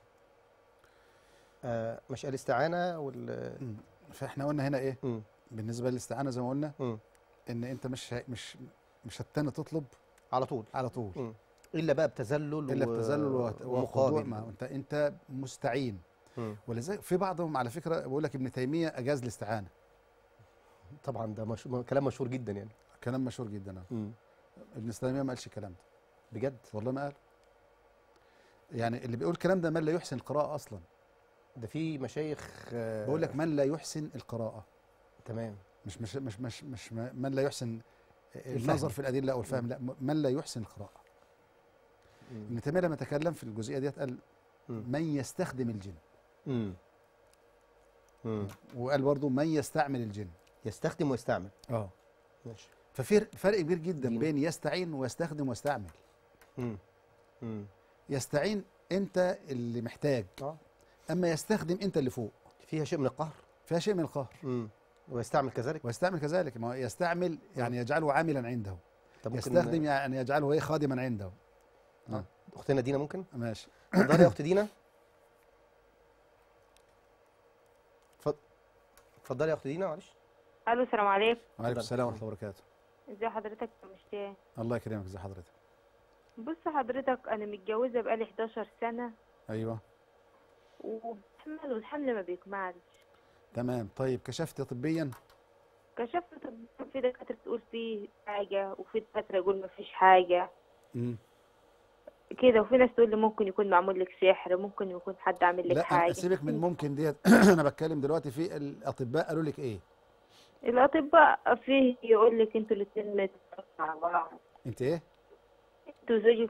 آه مش الاستعانة وال مم. فاحنا قلنا هنا ايه مم. بالنسبه للاستعانه زي ما قلنا مم. ان انت مش ه- مش مش هتتنى تطلب على طول على طول مم. إلا بقى بتذلل الا و- بتذلل وت- وخضوع ومقابل ما انت انت مستعين مم. ولذلك في بعضهم على فكره بيقول لك ابن تيميه اجاز الاستعانه طبعا ده مش... كلام مشهور جدا يعني كلام مشهور جدا آه. مم. ابن تيميه ما قالش الكلام ده بجد والله ما قال يعني اللي بيقول الكلام ده من لا يحسن القراءه اصلا ده في مشايخ آه، بقول لك من لا يحسن القراءه تمام مش مش مش مش, مش م- من لا يحسن الفهم. النظر في الادله او الفهم لا م- من لا يحسن القراءه مم. ابن تيميه لما تكلم في الجزئيه ديت قال مم. من يستخدم الجن مم. مم. وقال برضه من يستعمل الجن يستخدم ويستعمل اه ماشي ففي فرق كبير جدا جميل. بين يستعين ويستخدم ويستعمل مم. مم. يستعين انت اللي محتاج اه اما يستخدم انت اللي فوق فيها شيء من القهر فيها شيء من القهر مم. ويستعمل كذلك ويستعمل كذلك ما هو يستعمل يعني يجعله عاملا عنده طب ممكن يستخدم يعني يجعله ايه خادما عنده آه. اختنا دينا ممكن ماشي اتفضلي يا اخت دينا اتفض- اتفضلي يا اخت دينا معلش الو السلام عليكم وعليكم اتفضل. السلام ورحمه الله وبركاته ازي حضرتك يا مشتاق الله يكرمك ازي حضرتك بص حضرتك انا متجوزه بقالي 11 سنه ايوه وبحمل والحمل ما بيكملش تمام طيب كشفت طبيا كشفت طب في دكاتره تقول فيه حاجه وفي دكاتره يقول ما فيش حاجه مم. كده وفي ناس تقول لي ممكن يكون معمول لك سحر ممكن يكون حد عامل لك لا حاجه سيبك من ممكن ديت انا بتكلم دلوقتي في الاطباء قالوا لك ايه الاطباء فيه يقول لك انتوا الاتنين متفقين مع بعض انت ايه انتوا زوجك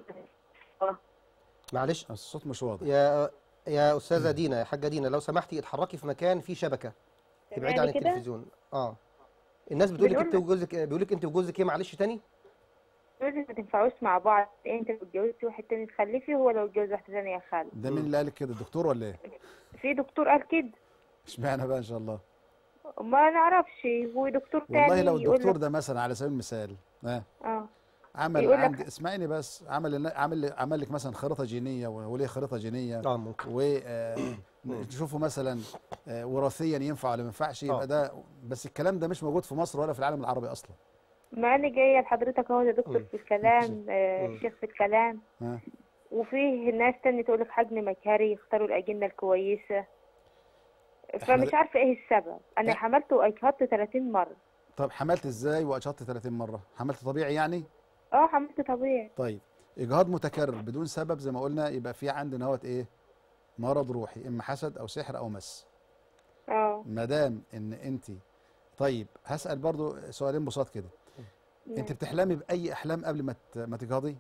معلش الصوت مش واضح يا يا استاذه دينا يا حاجه دينا لو سمحتي اتحركي في مكان فيه شبكه ابعدي عن سامعني كده؟ التلفزيون اه الناس بتقول لك بنقول انت وجوزك بيقول لك انت وجوزك ايه معلش تاني جوزي ما تنفعوش مع بعض انت لو اتجوزتي واحد تاني تخلفي هو لو اتجوز واحدة تانية يا خالد ده مين اللي قال لك كده الدكتور ولا ايه في دكتور قال كده اشمعنى بقى ان شاء الله ما نعرفش هو دكتور تاني والله لو يقول الدكتور لك- ده مثلا على سبيل المثال ها اه عمل يقول لك- عندي اسمعيني بس عمل لنا- عمل عمل لك مثلا خريطه جينيه وليه خريطه جينيه اه ممكن وتشوفوا مثلا آه، وراثيا ينفع ولا ما ينفعش آه. يبقى ده بس الكلام ده مش موجود في مصر ولا في العالم العربي اصلا ما انا جايه لحضرتك اهو يا دكتور مم. في الكلام آه مم. شيخ في الكلام ها وفيه ناس تاني تقول لك حجم مكاري يختاروا الأجنة الكويسة إحنا فمش د- عارفة ايه السبب انا إح- حملت واجهضت 30 مرة طب حملت ازاي واشطت 30 مره حملت طبيعي يعني اه حملت طبيعي طيب اجهاض متكرر بدون سبب زي ما قلنا يبقى في عندنا اهوت ايه مرض روحي اما حسد او سحر او مس اه ما دام ان انت طيب هسال برضو سؤالين بساط كده انت بتحلمي باي احلام قبل ما ت- ما تجهضي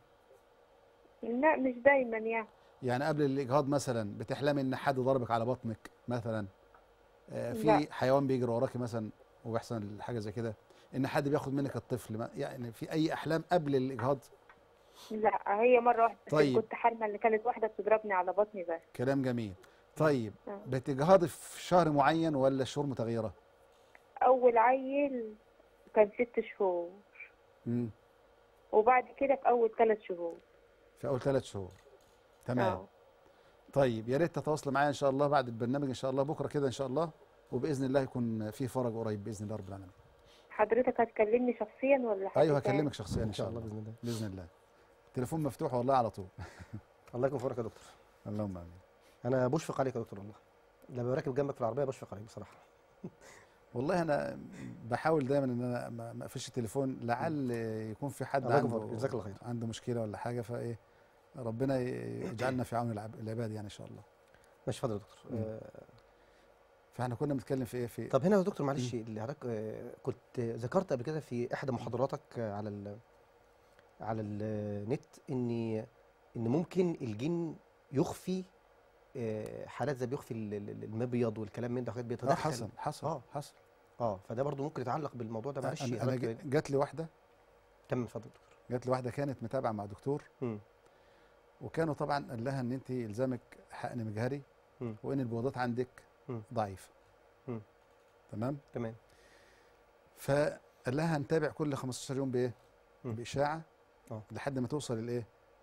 لا مش دايما يعني يعني قبل الاجهاض مثلا بتحلمي ان حد ضربك على بطنك مثلا آه، في لا. حيوان بيجري وراكي مثلا وبيحصل حاجه زي كده ان حد بياخد منك الطفل ما- يعني في اي احلام قبل الاجهاض لا هي مرة واحدة بس طيب. كنت حالمة اللي كانت واحدة بتضربني على بطني بس كلام جميل طيب آه. بتجهضي في شهر معين ولا الشهور متغيره أول عيل كان ست شهور امم وبعد كده في أول ثلاث شهور في اول ثلاث شهور تمام اه طيب يا ريت تتواصل معايا ان شاء الله بعد البرنامج ان شاء الله بكره كده ان شاء الله وباذن الله يكون في فرج قريب باذن الله رب العالمين حضرتك هتكلمني شخصيا ولا حد ايوه تاني؟ هكلمك شخصيا ان شاء الله باذن الله باذن الله التليفون مفتوح والله على طول الله يكون في عونك يا دكتور اللهم امين انا بشفق عليك يا دكتور والله لما براكب جنبك في العربيه بشفق عليك بصراحه والله انا بحاول دايما ان انا ما ما اقفلش التليفون لعل يكون في حد الله يكون في عنده عونك. جزاك الله خير. عنده مشكله ولا حاجه فايه ربنا يجعلنا في عون العب- العباد يعني ان شاء الله ماشي اتفضل يا دكتور مم. آه فاحنا كنا بنتكلم في ايه في طب هنا يا دكتور معلش اللي حضرتك آه، كنت ذكرت قبل كده في احدى محاضراتك آه، على ال على النت ان ان ممكن الجن يخفي آه، حالات زي بيخفي ال- ال- المبيض والكلام من ده حاجات اه بيتدخل حصل حصل آه. حصل اه فده برضو ممكن يتعلق بالموضوع ده معلش انا انا حضرتك ج- جات لي واحده كمل اتفضل يا دكتور جات لي واحده كانت متابعه مع دكتور مم. وكانوا طبعا قال لها ان انت الزامك حقن مجهري مم. وان البويضات عندك مم. ضعيفه مم. تمام تمام فقال لها هنتابع كل 15 يوم بايه مم. باشاعه آه. لحد ما توصل الايه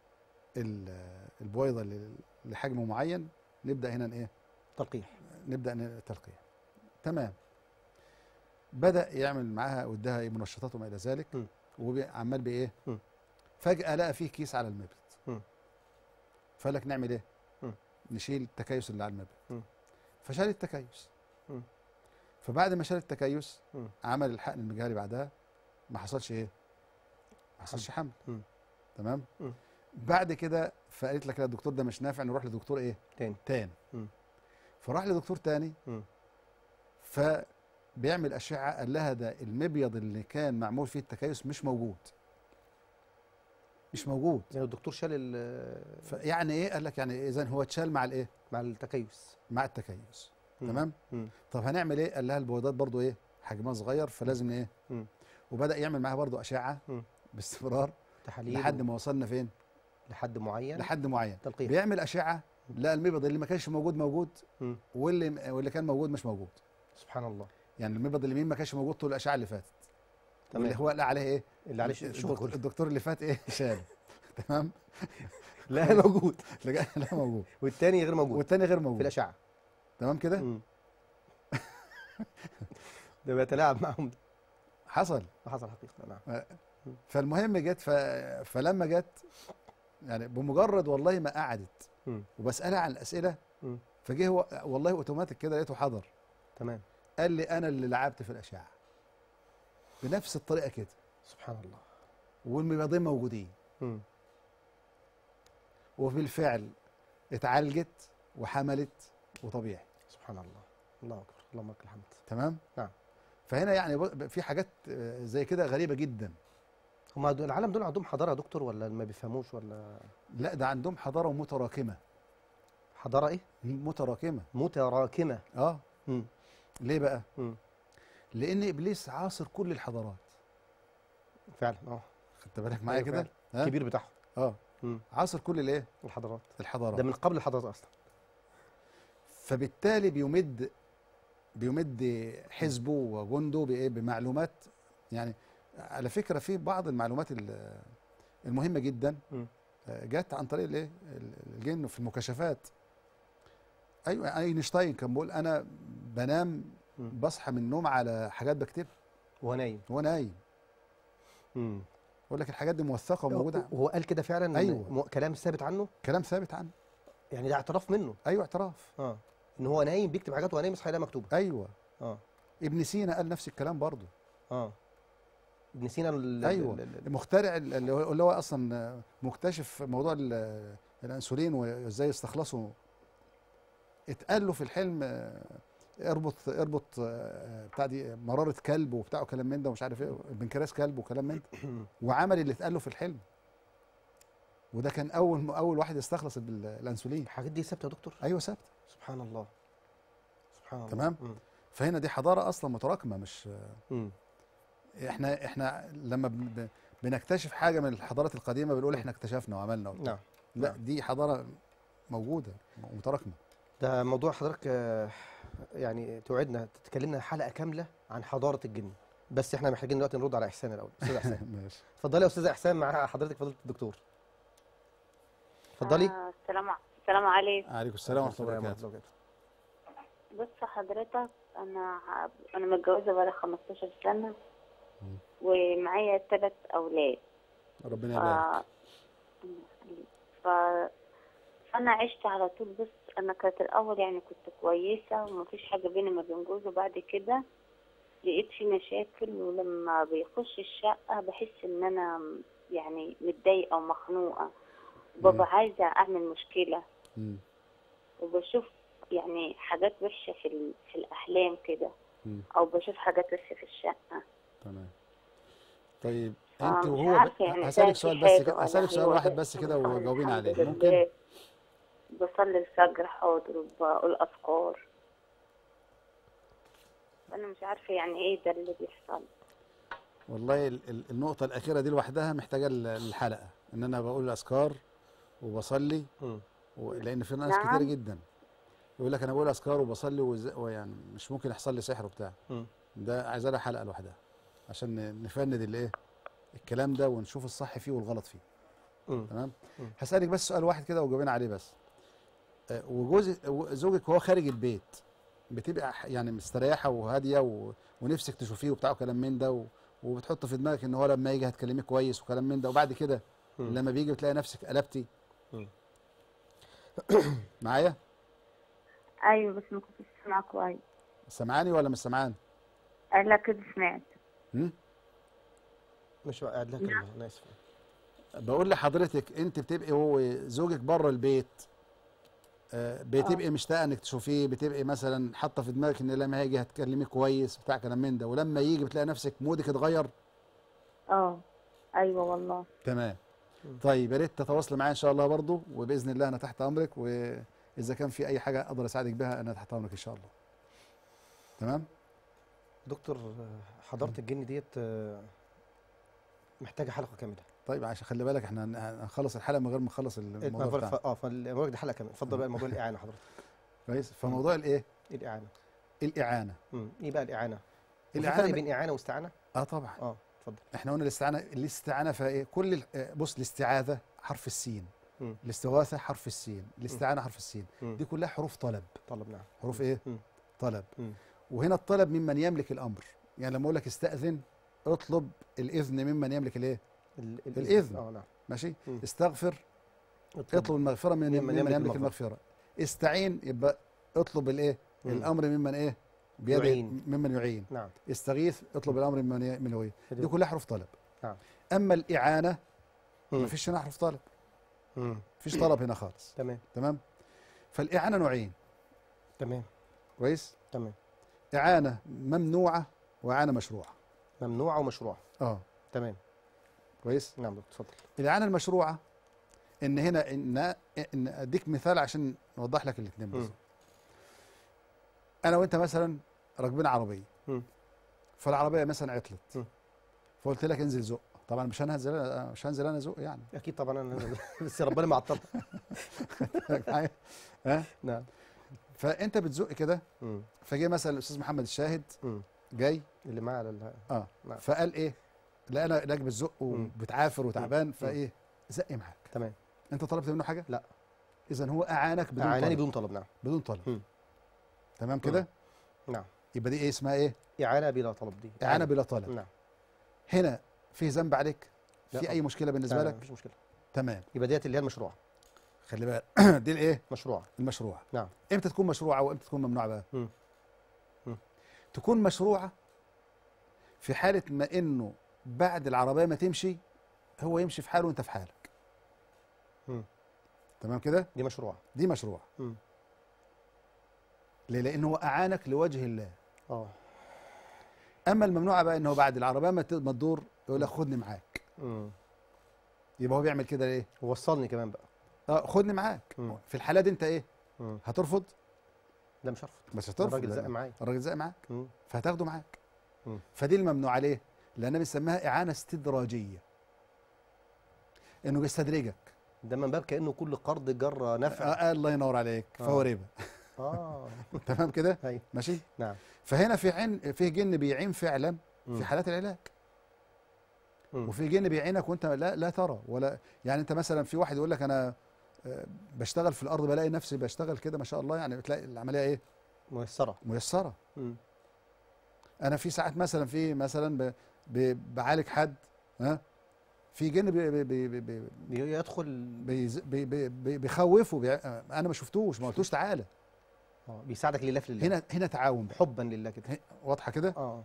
ال- البويضه ل- لحجم معين نبدا هنا ايه تلقيح نبدا ن- تلقيح تمام بدا يعمل معاها واداها إيه منشطات وما الى ذلك مم. وعمال بايه مم. فجاه لقى فيه كيس على المبيض مم. فقال لك نعمل ايه مم. نشيل التكيس اللي على مم. المبيض فشال التكيس مم. فبعد ما شال التكيس مم. عمل الحقن المجهري بعدها ما حصلش ايه ما حصلش حمل مم. تمام مم. بعد كده فقالت لك لا الدكتور ده مش نافع نروح لدكتور ايه تاني تاني مم. فراح لدكتور تاني مم. فبيعمل اشعه قال لها ده المبيض اللي كان معمول فيه التكيس مش موجود مش موجود يعني الدكتور شال ال- فيعني ايه قال لك يعني اذا هو اتشال مع الايه مع التكيس مع التكيس مم. تمام مم. طب هنعمل ايه قال لها البويضات برضو ايه حجمها صغير فلازم ايه مم. وبدا يعمل معاها برضو اشعه مم. باستمرار تحاليل لحد و- ما وصلنا فين لحد معين لحد معين تلقيح بيعمل اشعه لا المبيض اللي ما كانش موجود موجود مم. واللي واللي كان موجود مش موجود سبحان الله يعني المبيض اليمين ما كانش موجود طول الاشعه اللي فاتت تمام واللي هو قال عليه ايه اللي عليه الدك- شغل الدكتور اللي فات ايه شال تمام لا موجود لا لا موجود والتاني غير موجود والتاني غير في موجود الاشعه تمام كده مم. ده بيتلاعب معهم ده حصل حصل حقيقه نعم فالمهم جت ف... فلما جت يعني بمجرد والله ما قعدت مم. وبسالها عن الاسئله مم. فجه هو والله اوتوماتيك كده لقيته حضر تمام قال لي انا اللي لعبت في الاشعه بنفس الطريقه كده سبحان الله والمبيضين موجودين مم. وبالفعل اتعالجت وحملت وطبيعي سبحان الله الله اكبر اللهم لك الحمد تمام نعم. فهنا يعني ب- في حاجات آه، زي كده غريبه جدا هم دول- العالم دول عندهم حضاره يا دكتور ولا ما بيفهموش ولا لا ده عندهم حضاره متراكمه حضاره ايه متراكمه متراكمه اه مم. ليه بقى مم. لان ابليس عاصر كل الحضارات فعلا اه خدت بالك معايا أيوة كده ها؟ الكبير بتاعهم اه مم. عصر كل الايه الحضارات الحضارات ده من قبل الحضارات اصلا فبالتالي بيمد بيمد حزبه وجنده بايه بمعلومات يعني على فكره في بعض المعلومات ال- المهمه جدا مم. آه، جت عن طريق الايه ال- الجن في المكاشفات ايوه اينشتاين كان بيقول انا بنام مم. بصحى من النوم على حاجات بكتبها وهو نايم وهو نايم مم. بقول لك الحاجات دي موثقه وموجوده وهو قال كده فعلا أيوة. م- كلام ثابت عنه كلام ثابت عنه يعني ده اعتراف منه ايوه اعتراف اه ان هو نايم بيكتب حاجات وهو نايم يصحى يلاقيها مكتوبه ايوه اه ابن سينا قال نفس الكلام برضه اه ابن سينا ال- ايوه ال- ال- المخترع ال- اللي هو اللي هو اصلا مكتشف موضوع ال- الانسولين وازاي يستخلصه اتقال له في الحلم آه، اربط اربط آه، بتاع دي مراره كلب وبتاع وكلام من ده ومش عارف ايه بنكراس كلب وكلام من ده وعمل اللي اتقال له في الحلم وده كان اول اول واحد يستخلص ال- الانسولين الحاجات دي ثابته يا دكتور ايوه ثابت سبحان الله سبحان الله تمام. مم. فهنا دي حضاره اصلا متراكمه مش مم. احنا احنا لما بن- بنكتشف حاجه من الحضارات القديمه بنقول احنا اكتشفنا وعملنا وبتاع. نعم لا نعم. دي حضاره موجوده ومتراكمه ده موضوع حضرتك آه، يعني توعدنا تتكلمنا حلقه كامله عن حضاره الجن بس احنا محتاجين دلوقتي نرد على احسان الاول استاذ احسان ماشي اتفضلي يا استاذ احسان مع حضرتك فضيله الدكتور اتفضلي آه السلام ع- السلام عليكم عليكم السلام ورحمه الله السلام وبركاته وبركاته بص حضرتك انا ع- انا متجوزه بقالي 15 سنه مم. ومعايا ثلاث اولاد ربنا ف... يبارك ف... فانا عشت على طول بص انا كانت الاول يعني كنت كويسه ومفيش حاجه بيني وما بين جوزي وبعد كده لقيت في مشاكل ولما بيخش الشقه بحس ان انا يعني متضايقه ومخنوقه بابا مم. عايزه اعمل مشكله مم. وبشوف يعني حاجات وحشه في ال... في الاحلام كده مم. او بشوف حاجات وحشه في الشقه تمام طيب آه، انت مش وهو عارفة يعني هسالك ده سؤال في بس حاجة كده ولا هسالك سؤال هو واحد ده؟ بس كده بصلي وجاوبين الحمد عليه لله. ممكن بصلي الفجر حاضر وبقول أذكار أنا مش عارفة يعني إيه ده اللي بيحصل والله ال- ال- النقطه الاخيره دي لوحدها محتاجه ال- الحلقه ان انا بقول اذكار وبصلي مم. و- لان في ناس نعم. كتير جدا يقول لك انا بقول اذكار وبصلي وز- ويعني مش ممكن يحصل لي سحر وبتاع مم. ده عايز لها حلقه لوحدها عشان ن- نفند الايه الكلام ده ونشوف الصح فيه والغلط فيه مم. تمام مم. هسالك بس سؤال واحد كده وجاوبين عليه بس آه، وجوز و- زوجك وهو خارج البيت بتبقى ح- يعني مستريحه وهاديه و... ونفسك تشوفيه وبتاع وكلام من ده و... وبتحط في دماغك ان هو لما يجي هتكلميه كويس وكلام من ده وبعد كده مم. لما بيجي بتلاقي نفسك قلبتي مم. معايا أيوة بس ما كنتش سامعة كويس سمعاني ولا مش سمعان قال لك كده سمعت هم؟ مش قاعد لها كلمه انا اسف بقول لحضرتك انت بتبقي هو زوجك بره البيت آه، بتبقي مشتاقه انك تشوفيه بتبقي مثلا حاطه في دماغك ان لما هيجي هتكلميه كويس بتاع كلام من ده ولما يجي بتلاقي نفسك مودك اتغير اه أيوة والله تمام مم. طيب يا ريت تتواصلي معايا ان شاء الله برضو وباذن الله انا تحت امرك واذا كان في اي حاجه اقدر اساعدك بها انا تحت امرك ان شاء الله تمام دكتور آه، حضاره الجن ديت آه، محتاجه حلقه كامله طيب عشان خلي بالك احنا هن- هنخلص الحلقه من غير ما نخلص الموضوع ف- بتاعنا اه فالموضوع ده حلقه كامله اتفضل بقى موضوع الاعانه حضرتك كويس فموضوع الايه ايه الاعانه الاعانه مم. ايه بقى الاعانه في الإعانة فرق ب- بين اعانه واستعانه اه طبعا اه اتفضل احنا قلنا الاستعانه الاستعانه فايه كل ال- آه، بص الاستعاذه حرف السين مم. الاستغاثه حرف السين الاستعانه حرف السين مم. دي كلها حروف طلب طلب نعم حروف ايه مم. طلب مم. وهنا الطلب ممن يملك الامر يعني لما اقول لك استاذن اطلب الاذن ممن يملك الايه ال- الإذن. اه نعم ماشي مم. استغفر اطلب المغفره من ممن ممن يملك يملك المغفرة. المغفره استعين يبقى اطلب الايه مم. الامر ممن ايه بيده يعين. ممن يعين نعم استغيث اطلب الامر ممن ي- من هو دي كلها حروف طلب نعم. اما الاعانه مم. ما فيش هنا حروف طلب مم. مفيش طلب هنا خالص تمام تمام فالاعانه نوعين تمام كويس تمام اعانه ممنوعه واعانه مشروعه ممنوعه ومشروعه اه تمام كويس نعم دكتور اتفضل الاعانه المشروعه ان هنا ان ان اديك مثال عشان نوضح لك الاثنين مم. بس انا وانت مثلا راكبين عربيه مم. فالعربيه مثلا عطلت مم. فقلت لك انزل زق طبعا مش هنزل أنا- مش هنزل انا ازق يعني اكيد طبعا انا بس ربنا ما عطلها معايا؟ ها نعم فانت بتزق كده مم. فجه مثلا الاستاذ محمد الشاهد مم. جاي اللي معاه على ال- اه نعم. فقال ايه لا انا لك بتزق مم. وبتعافر وتعبان فايه زق معاك تمام انت طلبت منه حاجه لا. اذا هو اعانك بدون اعانني طلب بدون طلب نعم بدون طلب مم. تمام كده نعم يبقى دي ايه اسمها ايه اعانه بلا طلب دي اعانه بلا طلب نعم هنا في ذنب عليك لا في اي طبعا. مشكله بالنسبه لا، لا، لك مفيش مشكله تمام يبقى ديت اللي هي المشروعه خلي بالك دي الايه مشروعه المشروع نعم امتى تكون مشروعه وامتى تكون ممنوعه بقى مم. مم. تكون مشروعه في حاله ما انه بعد العربيه ما تمشي هو يمشي في حاله وانت في حالك مم. تمام كده دي مشروعه دي مشروع مم. ليه لانه هو اعانك لوجه الله اه اما الممنوعه بقى انه بعد العربيه ما ت- ما تدور يقول لك خدني معاك مم. يبقى هو بيعمل كده ليه ووصلني كمان بقى اه خدني معاك مم. في الحاله دي انت ايه مم. هترفض لا مش هرفض بس هترفض الراجل لأن زق معايا الراجل زق معاك مم. فهتاخده معاك مم. فدي الممنوع عليه لانها بنسميها اعانه استدراجيه انه بيستدرجك ده من باب كانه كل قرض جر نفع آه الله ينور عليك آه. فهو ربا اه تمام كده ايوه ماشي نعم فهنا في عين في جن بيعين فعلا مم. في حالات العلاج مم. وفي جن بيعينك وانت لا لا ترى ولا يعني انت مثلا في واحد يقول لك انا آه، بشتغل في الارض بلاقي نفسي بشتغل كده ما شاء الله يعني بتلاقي العمليه ايه ميسره ميسره مم. انا في ساعات مثلا في مثلا ب- ب- بعالج حد ها في جن بي بي بي بي بي يدخل بيز- بي بي بي بيخوفه بي انا ما شفتوش ما قلتوش تعالى آه. بيساعدك لله في لله هنا هنا تعاون بقى. حبا لله كده هي- واضحه كده اه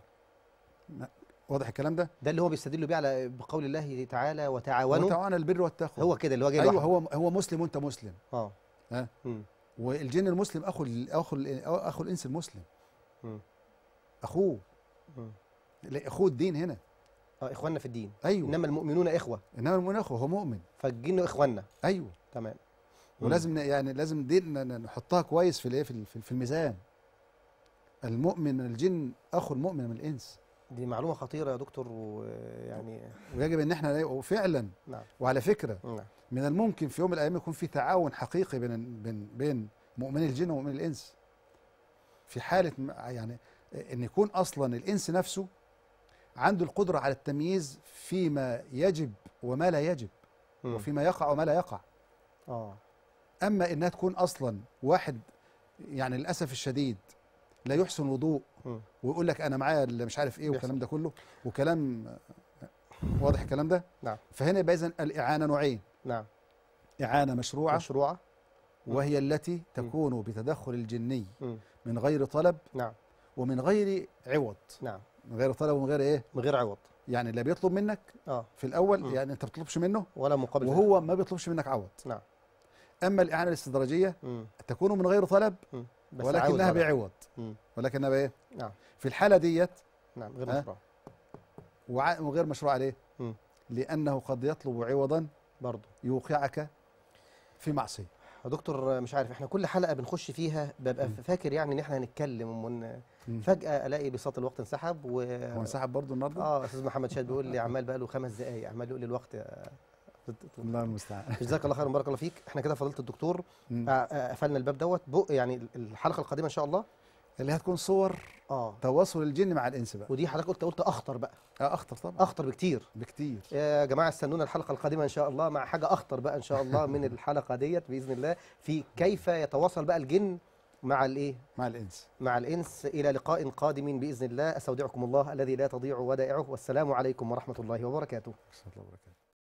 واضح الكلام ده ده اللي هو بيستدل بيه على بقول الله تعالى وتعاونوا وتعاون البر والتقوى هو كده اللي هو جاي ايوه لوحده. هو هو مسلم وانت مسلم اه ها مم. والجن المسلم اخو ال- اخو ال- اخو الانس المسلم مم. اخوه مم. لا، اخوه الدين هنا اه اخواننا في الدين ايوه انما المؤمنون اخوه انما المؤمن اخوه هو مؤمن فالجن اخواننا ايوه تمام مم. ولازم ن- يعني لازم دي ن- ن- نحطها كويس في الايه في ال- في في الميزان المؤمن من الجن اخو المؤمن من الانس دي معلومه خطيره يا دكتور ويعني ويجب ان احنا وفعلا نعم وعلى فكره نعم من الممكن في يوم من الايام يكون في تعاون حقيقي بين بين بين مؤمني الجن ومؤمني الانس في حاله م- يعني ان يكون اصلا الانس نفسه عنده القدره على التمييز فيما يجب وما لا يجب مم. وفيما يقع وما لا يقع اه اما انها تكون اصلا واحد يعني للاسف الشديد لا يحسن وضوء مم. ويقول لك انا معايا اللي مش عارف ايه والكلام ده كله وكلام واضح الكلام ده نعم فهنا يبقى اذا الاعانه نوعين نعم اعانه مشروعه مشروعه وهي التي تكون بتدخل الجني مم. من غير طلب نعم ومن غير عوض نعم من غير طلب ومن غير ايه من غير عوض يعني لا بيطلب منك اه في الاول مم. يعني انت ما بتطلبش منه ولا مقابل ذلك. وهو ما بيطلبش منك عوض نعم اما الاعانه الاستدراجيه مم. تكون من غير طلب مم. بس ولكنها عاوز على- بعوض مم. ولكنها بايه نعم في الحاله ديت نعم غير ها؟ مشروع وع- وغير مشروع عليه مم. لانه قد يطلب عوضا برضه يوقعك في معصيه يا دكتور مش عارف احنا كل حلقه بنخش فيها ببقى مم. فاكر يعني ان احنا هنتكلم ون... مم. فجاه الاقي بساط الوقت انسحب و هو انسحب برضه النهارده اه استاذ محمد شاد بيقول لي عمال بقى له خمس دقائق عمال يقول لي الوقت الله المستعان جزاك الله خير وبارك الله فيك احنا كده فضيله الدكتور مم. آه، آه، قفلنا الباب دوت بق يعني الحلقه القادمه ان شاء الله اللي هتكون صور اه تواصل الجن مع الانس بقى ودي حضرتك قلت قلت اخطر بقى اه اخطر طبعا اخطر بكتير بكتير يا جماعه استنونا الحلقه القادمه ان شاء الله مع حاجه اخطر بقى ان شاء الله من الحلقه ديت باذن الله في كيف يتواصل بقى الجن مع الايه مع الانس مع الانس الى لقاء قادم باذن الله استودعكم الله الذي لا تضيع ودائعه والسلام عليكم ورحمه الله وبركاته ورحمه الله وبركاته